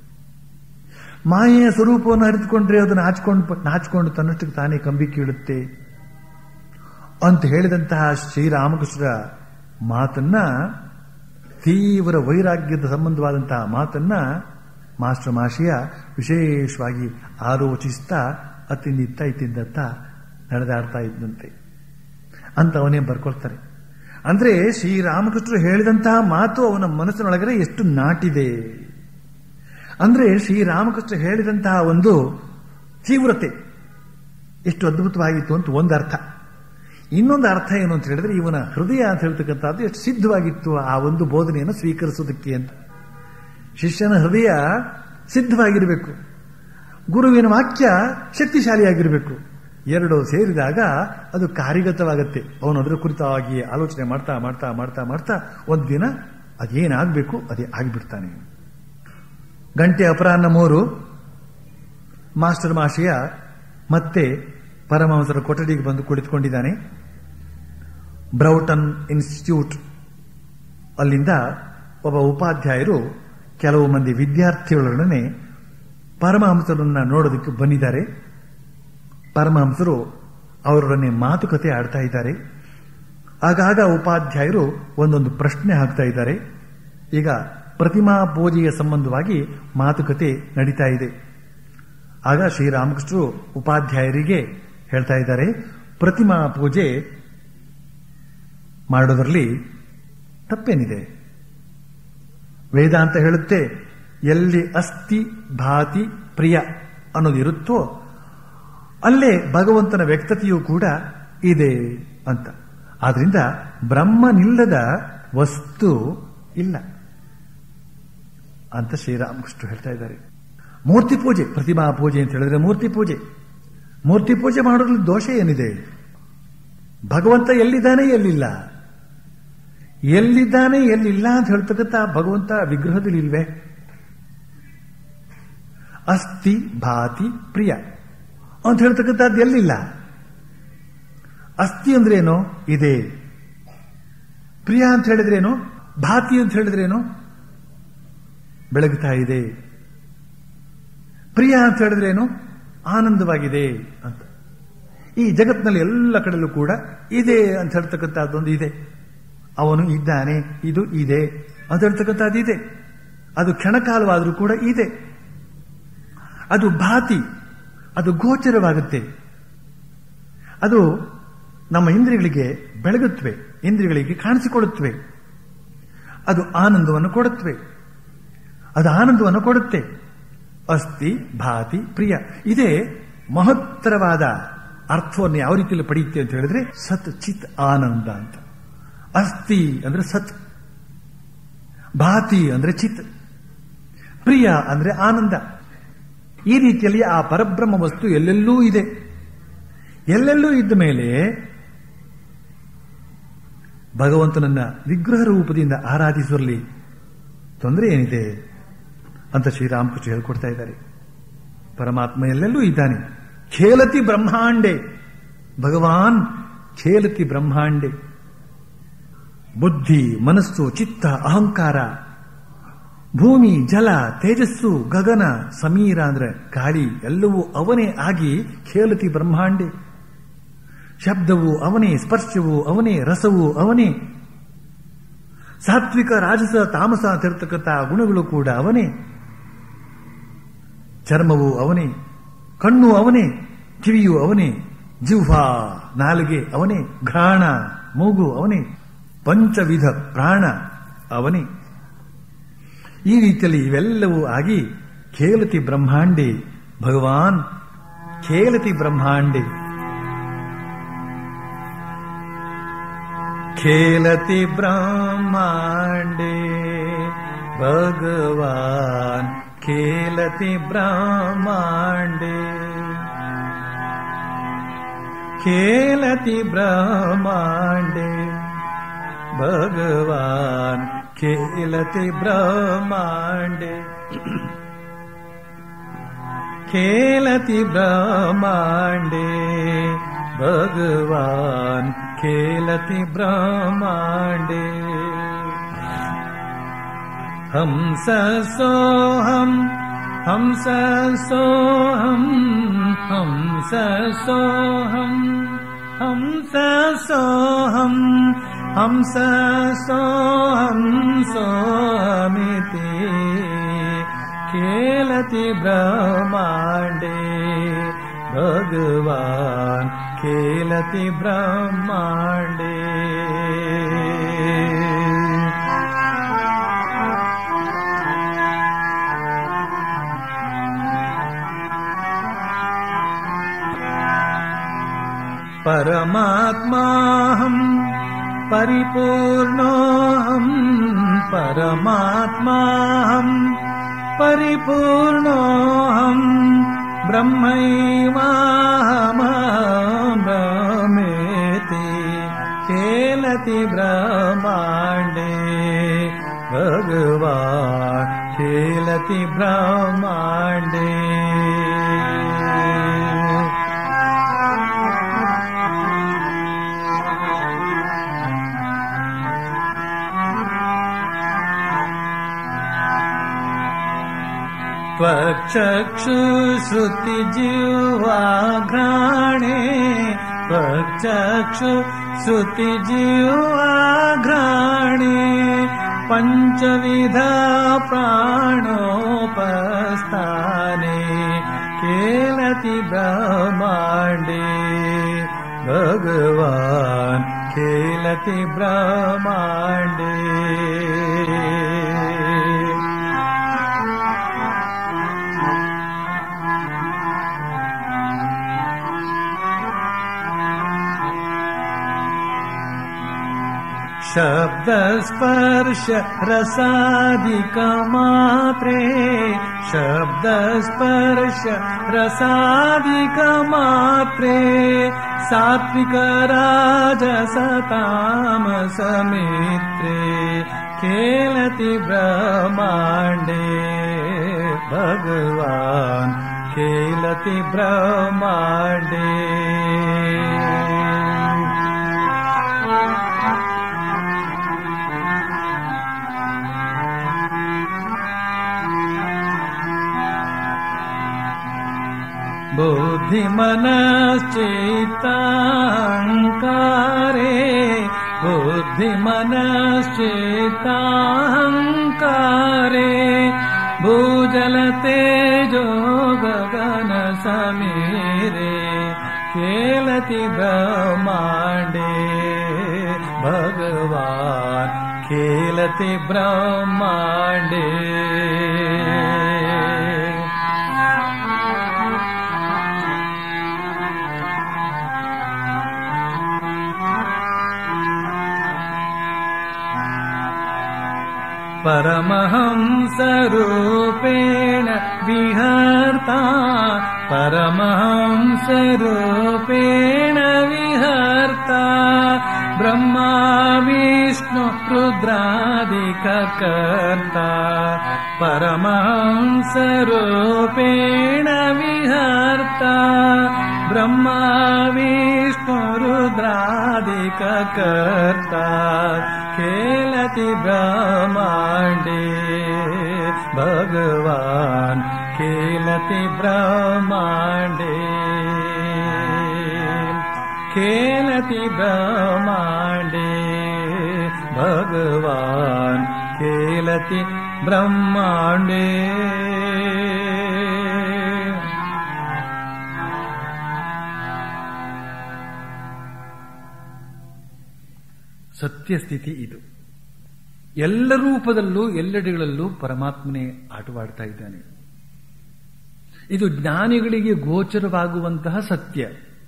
ಮಾಯೆಯ ಸ್ವರೂಪವನ್ನು ಅರಿತುಕೊಂಡ್ರೆ ಅದು ನಾಚಿಕೊಂಡು ನಾಚಿಕೊಂಡು ತನ್ನಷ್ಟಕ್ಕೆ ತಾನೇ ಕಂಬಿ ಕೀಳುತ್ತೆ ಅಂತ ಹೇಳಿದಂತಹ ಶ್ರೀರಾಮಕೃಷ್ಣರ ಮಾತನ್ನ ತೀವ್ರ ವೈರಾಗ್ಯದ ಸಂಬಂಧವಾದಂತಹ ಮಾತನ್ನ ಮಾಸ್ಟರ್ ಮಾಷಿಯ ವಿಶೇಷವಾಗಿ ಆಲೋಚಿಸ್ತಾ ಅತ್ತಿಂದಿತ್ತ ಇತ್ತಿಂದತ್ತ ನಡೆದಾಡ್ತಾ ಇದ್ದಂತೆ ಅಂತ ಅವನೇ ಬರ್ಕೊಳ್ತಾರೆ ಅಂದ್ರೆ ಶ್ರೀರಾಮಕೃಷ್ಣರು ಹೇಳಿದಂತಹ ಮಾತು ಅವನ ಮನಸ್ಸಿನೊಳಗಡೆ ಎಷ್ಟು ನಾಟಿದೆ ಅಂದ್ರೆ ಶ್ರೀರಾಮಕೃಷ್ಣ ಹೇಳಿದಂತಹ ಒಂದು ತೀವ್ರತೆ ಎಷ್ಟು ಅದ್ಭುತವಾಗಿತ್ತು ಅಂತ ಒಂದು ಅರ್ಥ ಇನ್ನೊಂದು ಅರ್ಥ ಏನು ಅಂತ ಹೇಳಿದ್ರೆ ಇವನ ಹೃದಯ ಅಂತ ಹೇಳ್ತಕ್ಕಂಥದ್ದು ಎಷ್ಟು ಸಿದ್ಧವಾಗಿತ್ತು ಆ ಒಂದು ಬೋಧನೆಯನ್ನು ಸ್ವೀಕರಿಸೋದಕ್ಕೆ ಅಂತ ಶಿಷ್ಯನ ಹೃದಯ ಸಿದ್ಧವಾಗಿರಬೇಕು ಗುರುವಿನ ವಾಕ್ಯ ಶಕ್ತಿಶಾಲಿಯಾಗಿರಬೇಕು ಎರಡು ಸೇರಿದಾಗ ಅದು ಕಾರ್ಯಗತವಾಗತ್ತೆ ಅವನು ಅದರ ಕುರಿತಾಗಿ ಆಲೋಚನೆ ಮಾಡ್ತಾ ಮಾಡ್ತಾ ಮಾಡ್ತಾ ಮಾಡ್ತಾ ಒಂದು ದಿನ ಅದೇನಾಗಬೇಕು ಅದೇ ಆಗಿಬಿಡ್ತಾನೆ ಗಂಟೆ ಅಪರಾಹ್ನ ಮೂರು ಮಾಸ್ಟರ್ ಮಾಷೆಯ ಮತ್ತೆ ಪರಮಹಂಸರ ಕೊಠಡಿಗೆ ಬಂದು ಕುಳಿತುಕೊಂಡಿದ್ದಾನೆ ಬ್ರೌಟನ್ ಇನ್ಸ್ಟಿಟ್ಯೂಟ್ ಅಲ್ಲಿಂದ ಒಬ್ಬ ಉಪಾಧ್ಯಾಯರು ಕೆಲವು ಮಂದಿ ವಿದ್ಯಾರ್ಥಿಗಳೊಡನೆ ಪರಮಹಂಸರನ್ನ ನೋಡೋದಕ್ಕೆ ಬಂದಿದ್ದಾರೆ ಪರಮಹಂಸರು ಅವರೊಡನೆ ಮಾತುಕತೆ ಆಡ್ತಾ ಇದ್ದಾರೆ ಆಗಾಗ ಉಪಾಧ್ಯಾಯರು ಒಂದೊಂದು ಪ್ರಶ್ನೆ ಹಾಕ್ತಾ ಇದ್ದಾರೆ ಈಗ ಪ್ರತಿಮಾ ಪೂಜೆಯ ಸಂಬಂಧವಾಗಿ ಮಾತುಕತೆ ನಡೀತಾ ಇದೆ ಆಗ ಶ್ರೀರಾಮಕೃಷ್ಣರು ಉಪಾಧ್ಯಾಯರಿಗೆ ಹೇಳ್ತಾ ಇದ್ದಾರೆ ಪ್ರತಿಮಾ ಪೂಜೆ ಮಾಡೋದರಲ್ಲಿ ತಪ್ಪೇನಿದೆ ವೇದಾಂತ ಹೇಳುತ್ತೆ ಎಲ್ಲಿ ಅಸ್ಥಿ ಭಾತಿ ಪ್ರಿಯ ಅನ್ನೋದಿರುತ್ತೋ ಅಲ್ಲೇ ಭಗವಂತನ ವ್ಯಕ್ತತೆಯೂ ಕೂಡ ಇದೆ ಅಂತ ಆದ್ರಿಂದ ಬ್ರಹ್ಮನಿಲ್ಲದ ವಸ್ತು ಇಲ್ಲ ಅಂತ ಶ್ರೀರಾಮಕೃಷ್ಣ ಹೇಳ್ತಾ ಇದ್ದಾರೆ ಮೂರ್ತಿ ಪೂಜೆ ಪ್ರತಿಮಾ ಪೂಜೆ ಅಂತ ಹೇಳಿದ್ರೆ ಮೂರ್ತಿ ಪೂಜೆ ಮೂರ್ತಿ ಪೂಜೆ ಮಾಡೋದ್ರಲ್ಲಿ ದೋಷ ಏನಿದೆ ಭಗವಂತ ಎಲ್ಲಿದ್ದಾನೆ ಎಲ್ಲಿಲ್ಲ ಎಲ್ಲಿದ್ದಾನೆ ಎಲ್ಲಿಲ್ಲ ಅಂತ ಹೇಳ್ತಕ್ಕಂಥ ಭಗವಂತ ವಿಗ್ರಹದಲ್ಲಿ ಇಲ್ವೇ ಅಸ್ಥಿ ಭಾತಿ ಪ್ರಿಯ ಅಂತ ಹೇಳ್ತಕ್ಕಂಥದ್ದು ಎಲ್ಲಿಲ್ಲ ಅಸ್ಥಿ ಅಂದ್ರೇನು ಇದೆ ಪ್ರಿಯ ಅಂತ ಹೇಳಿದ್ರೇನು ಭಾತಿ ಅಂತ ಹೇಳಿದ್ರೇನು ಬೆಳಗುತ್ತಾ ಇದೆ ಪ್ರಿಯ ಅಂತ ಹೇಳಿದ್ರೇನು ಆನಂದವಾಗಿದೆ ಅಂತ ಈ ಜಗತ್ತಿನಲ್ಲಿ ಎಲ್ಲ ಕಡೆಯಲ್ಲೂ ಕೂಡ ಇದೆ ಅಂತ ಹೇಳ್ತಕ್ಕಂಥದ್ದೊಂದು ಇದೆ ಅವನು ಇದ್ದಾನೆ ಇದು ಇದೆ ಅಂತ ಹೇಳ್ತಕ್ಕಂಥದ್ದು ಇದೆ ಅದು ಕ್ಷಣಕಾಲವಾದರೂ ಕೂಡ ಇದೆ ಅದು ಭಾತಿ ಅದು ಗೋಚರವಾಗುತ್ತೆ ಅದು ನಮ್ಮ ಇಂದ್ರಿಯಗಳಿಗೆ ಬೆಳಗುತ್ತವೆ ಇಂದ್ರಿಯಗಳಿಗೆ ಕಾಣಿಸಿಕೊಳ್ಳುತ್ತವೆ ಅದು ಆನಂದವನ್ನು ಕೊಡುತ್ತವೆ ಅದು ಆನಂದವನ್ನು ಕೊಡುತ್ತೆ ಅಸ್ಥಿ ಭಾತಿ ಪ್ರಿಯ ಇದೇ ಮಹತ್ತರವಾದ ಅರ್ಥವನ್ನು ಯಾವ ರೀತಿಯಲ್ಲಿ ಪಡೆಯುತ್ತೆ ಅಂತ ಹೇಳಿದ್ರೆ ಸತ್ ಚಿತ್ ಆನಂದ ಅಂತ ಅಸ್ಥಿ ಅಂದ್ರೆ ಸತ್ ಭಾತಿ ಅಂದ್ರೆ ಚಿತ್ ಪ್ರಿಯ ಅಂದ್ರೆ ಆನಂದ ಈ ರೀತಿಯಲ್ಲಿ ಆ ಪರಬ್ರಹ್ಮ ವಸ್ತು ಎಲ್ಲೆಲ್ಲೂ ಇದೆ ಎಲ್ಲೆಲ್ಲೂ ಇದ್ದ ಮೇಲೆ ಭಗವಂತನನ್ನ ವಿಗ್ರಹ ರೂಪದಿಂದ ಆರಾಧಿಸುವಲ್ಲಿ ತೊಂದರೆ ಏನಿದೆ ಅಂತ ಶ್ರೀರಾಮಕೃಷ್ಣ ಹೇಳ್ಕೊಡ್ತಾ ಇದ್ದಾರೆ ಪರಮಾತ್ಮ ಎಲ್ಲೆಲ್ಲೂ ಇದ್ದಾನೆ ಖೇಲತಿ ಬ್ರಹ್ಮಾಂಡೆ ಭಗವಾನ್ ಖೇಲತಿ ಬ್ರಹ್ಮಾಂಡೆ ಬುದ್ಧಿ ಮನಸ್ಸು ಚಿತ್ತ ಅಹಂಕಾರ ಭೂಮಿ ಜಲ ತೇಜಸ್ಸು ಗಗನ ಸಮೀರ ಅಂದ್ರೆ ಗಾಳಿ ಎಲ್ಲವೂ ಅವನೇ ಆಗಿ ಖೇಲತಿ ಬ್ರಹ್ಮಾಂಡೆ ಶಬ್ದವು ಅವನೇ ಸ್ಪರ್ಶವು ಅವನೇ ರಸವು ಅವನೇ ಸಾತ್ವಿಕ ರಾಜಸ ತಾಮಸ ತಿರ್ತಕ್ಕಂಥ ಗುಣಗಳು ಕೂಡ ಅವನೇ ಚರ್ಮವು ಅವನೇ ಕಣ್ಣು ಅವನೇ ಕಿವಿಯು ಅವನೇ ಜಿಹ್ವಾ ನಾಲಿಗೆ ಅವನೇ ಘ್ರಾಣ ಮೂಗು ಅವನೇ ಪಂಚವಿಧ ಪ್ರಾಣ ಅವನೇ ಈ ರೀತಿಯಲ್ಲಿ ಇವೆಲ್ಲವೂ ಆಗಿ ಖೇಲತಿ ಬ್ರಹ್ಮಾಂಡೆ ಭಗವಾನ್ ಖೇಲತಿ ಬ್ರಹ್ಮಾಂಡೆ ಖೇಲತಿ ಬ್ರಹ್ಮಾಂಡೆ ಭಗವಾನ್ ಖೇಲತಿ ಬ್ರಹ್ಮಾಂಡೆ ಖೇಲತಿ ಬ್ರಹ್ಮಾಂಡೆ ಭಗವಾನ್ ಖೇಲತಿ ಬ್ರಹ್ಮಾಂಡೆ ಖೇಲತಿ ಬ್ರಹ್ಮಾಂಡೆ ಭಗವಾನ್ ಖೇಲತಿ ಬ್ರಹ್ಮಾಂಡೆ ಹಂಸ ಸೋಹಂ ಹಂಸ ಸೋಹಂ ಹಂಸ ಸೋಹಂ ಹಂಸ ಸೋಹಂ ಹಂಸ ಸೋಹಂ ಸೋಮಿತಿ ಖೇಲತಿ ಬ್ರಹ್ಮಾಂಡೆ ಭಗವಾನ್ ಖೇಲತಿ ಬ್ರಹ್ಮಾಂಡೆ परमात्माहम् परिपूर्णोऽहम् परमात्माहम् परिपूर्णोऽहम् ब्रह्मैवाहमहम् ब्रह्मेति खेलति ब्रह्माण्डे भगवान् खेलति ब्रह्माण्डे त्वक्षुश्रुतिजिह्वाघ्राणे त्वक्षु श्रुतिजिह्वाघ्राणे पञ्चविधा प्राणोपस्थाने खेलति ब्रह्माण्डे भगवान् खेलति ब्रह्माण्डे शब्दस्पर्श रसादिकमात्रे शब्दस्पर्श रसादिकमात्रे सात्विकराजसतामसमित्रे खेलति ब्रह्माण्डे भगवान् खेलति ब्रह्माण्डे बुद्धिमनश्चेताङ्कारे बुद्धिमनश्चेताङ्कारे भूजलतेजो गगन समीरे खेलति ब्रह्माण्डे भगवान् खेलति ब्रह्माण्डे परमहंसरूपेण विहर्ता परमहंसरूपेण विहर्ता ब्रह्मा विष्णु रुद्रादिककर्ता परमहंसरूपेण विहर्ता ब्रह्मा विष्णु रुद्रादिककर्ता खेलति ब्रह्माण्डे भगवान् खेलति ब्रह्माण्डे खेलति ब्रह्माण्डे भगवान् खेलति ब्रह्माण्डे ಸತ್ಯಸ್ಥಿತಿ ಇದು ಎಲ್ಲ ರೂಪದಲ್ಲೂ ಎಲ್ಲೆಡೆಗಳಲ್ಲೂ ಪರಮಾತ್ಮನೇ ಆಟವಾಡ್ತಾ ಇದ್ದಾನೆ ಇದು ಜ್ಞಾನಿಗಳಿಗೆ ಗೋಚರವಾಗುವಂತಹ ಸತ್ಯ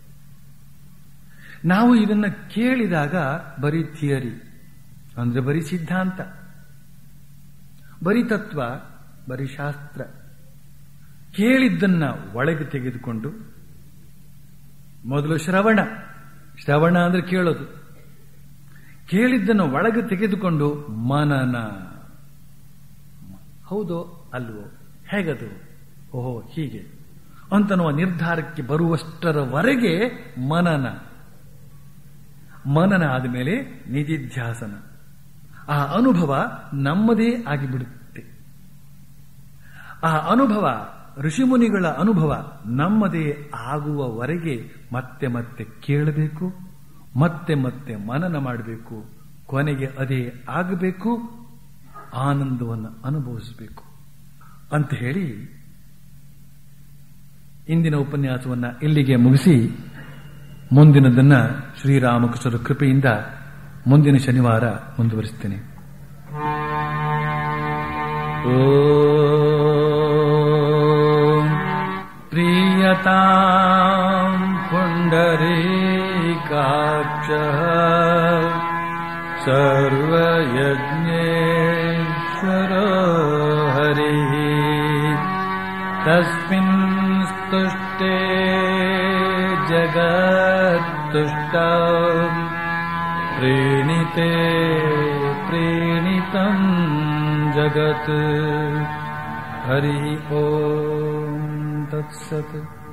ನಾವು ಇದನ್ನ ಕೇಳಿದಾಗ ಬರೀ ಥಿಯರಿ ಅಂದ್ರೆ ಬರೀ ಸಿದ್ಧಾಂತ ಬರೀ ತತ್ವ ಬರೀ ಶಾಸ್ತ್ರ ಕೇಳಿದ್ದನ್ನ ಒಳಗೆ ತೆಗೆದುಕೊಂಡು ಮೊದಲು ಶ್ರವಣ ಶ್ರವಣ ಅಂದ್ರೆ ಕೇಳೋದು ಕೇಳಿದ್ದನ್ನು ಒಳಗೆ ತೆಗೆದುಕೊಂಡು ಮನನ ಹೌದೋ ಅಲ್ವೋ ಹೇಗದು ಓಹೋ ಹೀಗೆ ಅಂತನ್ನುವ ನಿರ್ಧಾರಕ್ಕೆ ಬರುವಷ್ಟರವರೆಗೆ ಮನನ ಮನನ ಆದಮೇಲೆ ನಿಧಿಧ್ಯಾಸನ ಆ ಅನುಭವ ನಮ್ಮದೇ ಆಗಿಬಿಡುತ್ತೆ ಆ ಅನುಭವ ಋಷಿಮುನಿಗಳ ಅನುಭವ ನಮ್ಮದೇ ಆಗುವವರೆಗೆ ಮತ್ತೆ ಮತ್ತೆ ಕೇಳಬೇಕು ಮತ್ತೆ ಮತ್ತೆ ಮನನ ಮಾಡಬೇಕು ಕೊನೆಗೆ ಅದೇ ಆಗಬೇಕು ಆನಂದವನ್ನು ಅನುಭವಿಸಬೇಕು ಅಂತ ಹೇಳಿ ಇಂದಿನ ಉಪನ್ಯಾಸವನ್ನ ಇಲ್ಲಿಗೆ ಮುಗಿಸಿ ಮುಂದಿನದನ್ನ ಶ್ರೀರಾಮಕೃಷ್ಣರ ಕೃಪೆಯಿಂದ ಮುಂದಿನ ಶನಿವಾರ ಮುಂದುವರಿಸ್ತೇನೆ ಓಂ ಪ್ರಿಯತಾಂ ಪುಂಡರೀಕಾಕ್ಷ ಸರ್ವಯಜ್ಞೇಶ್ವರ ಹರಿಃ ತಸ್ಮಿನ್ ಸ್ತುಷ್ಟೇ ಜಗತ್ತುಷ್ಟ ಪ್ರೇಣಿತೆ ಪ್ರೇಣಿತಂ ಜಗತ್ ಹರಿ ಓಂ ತತ್ಸತ್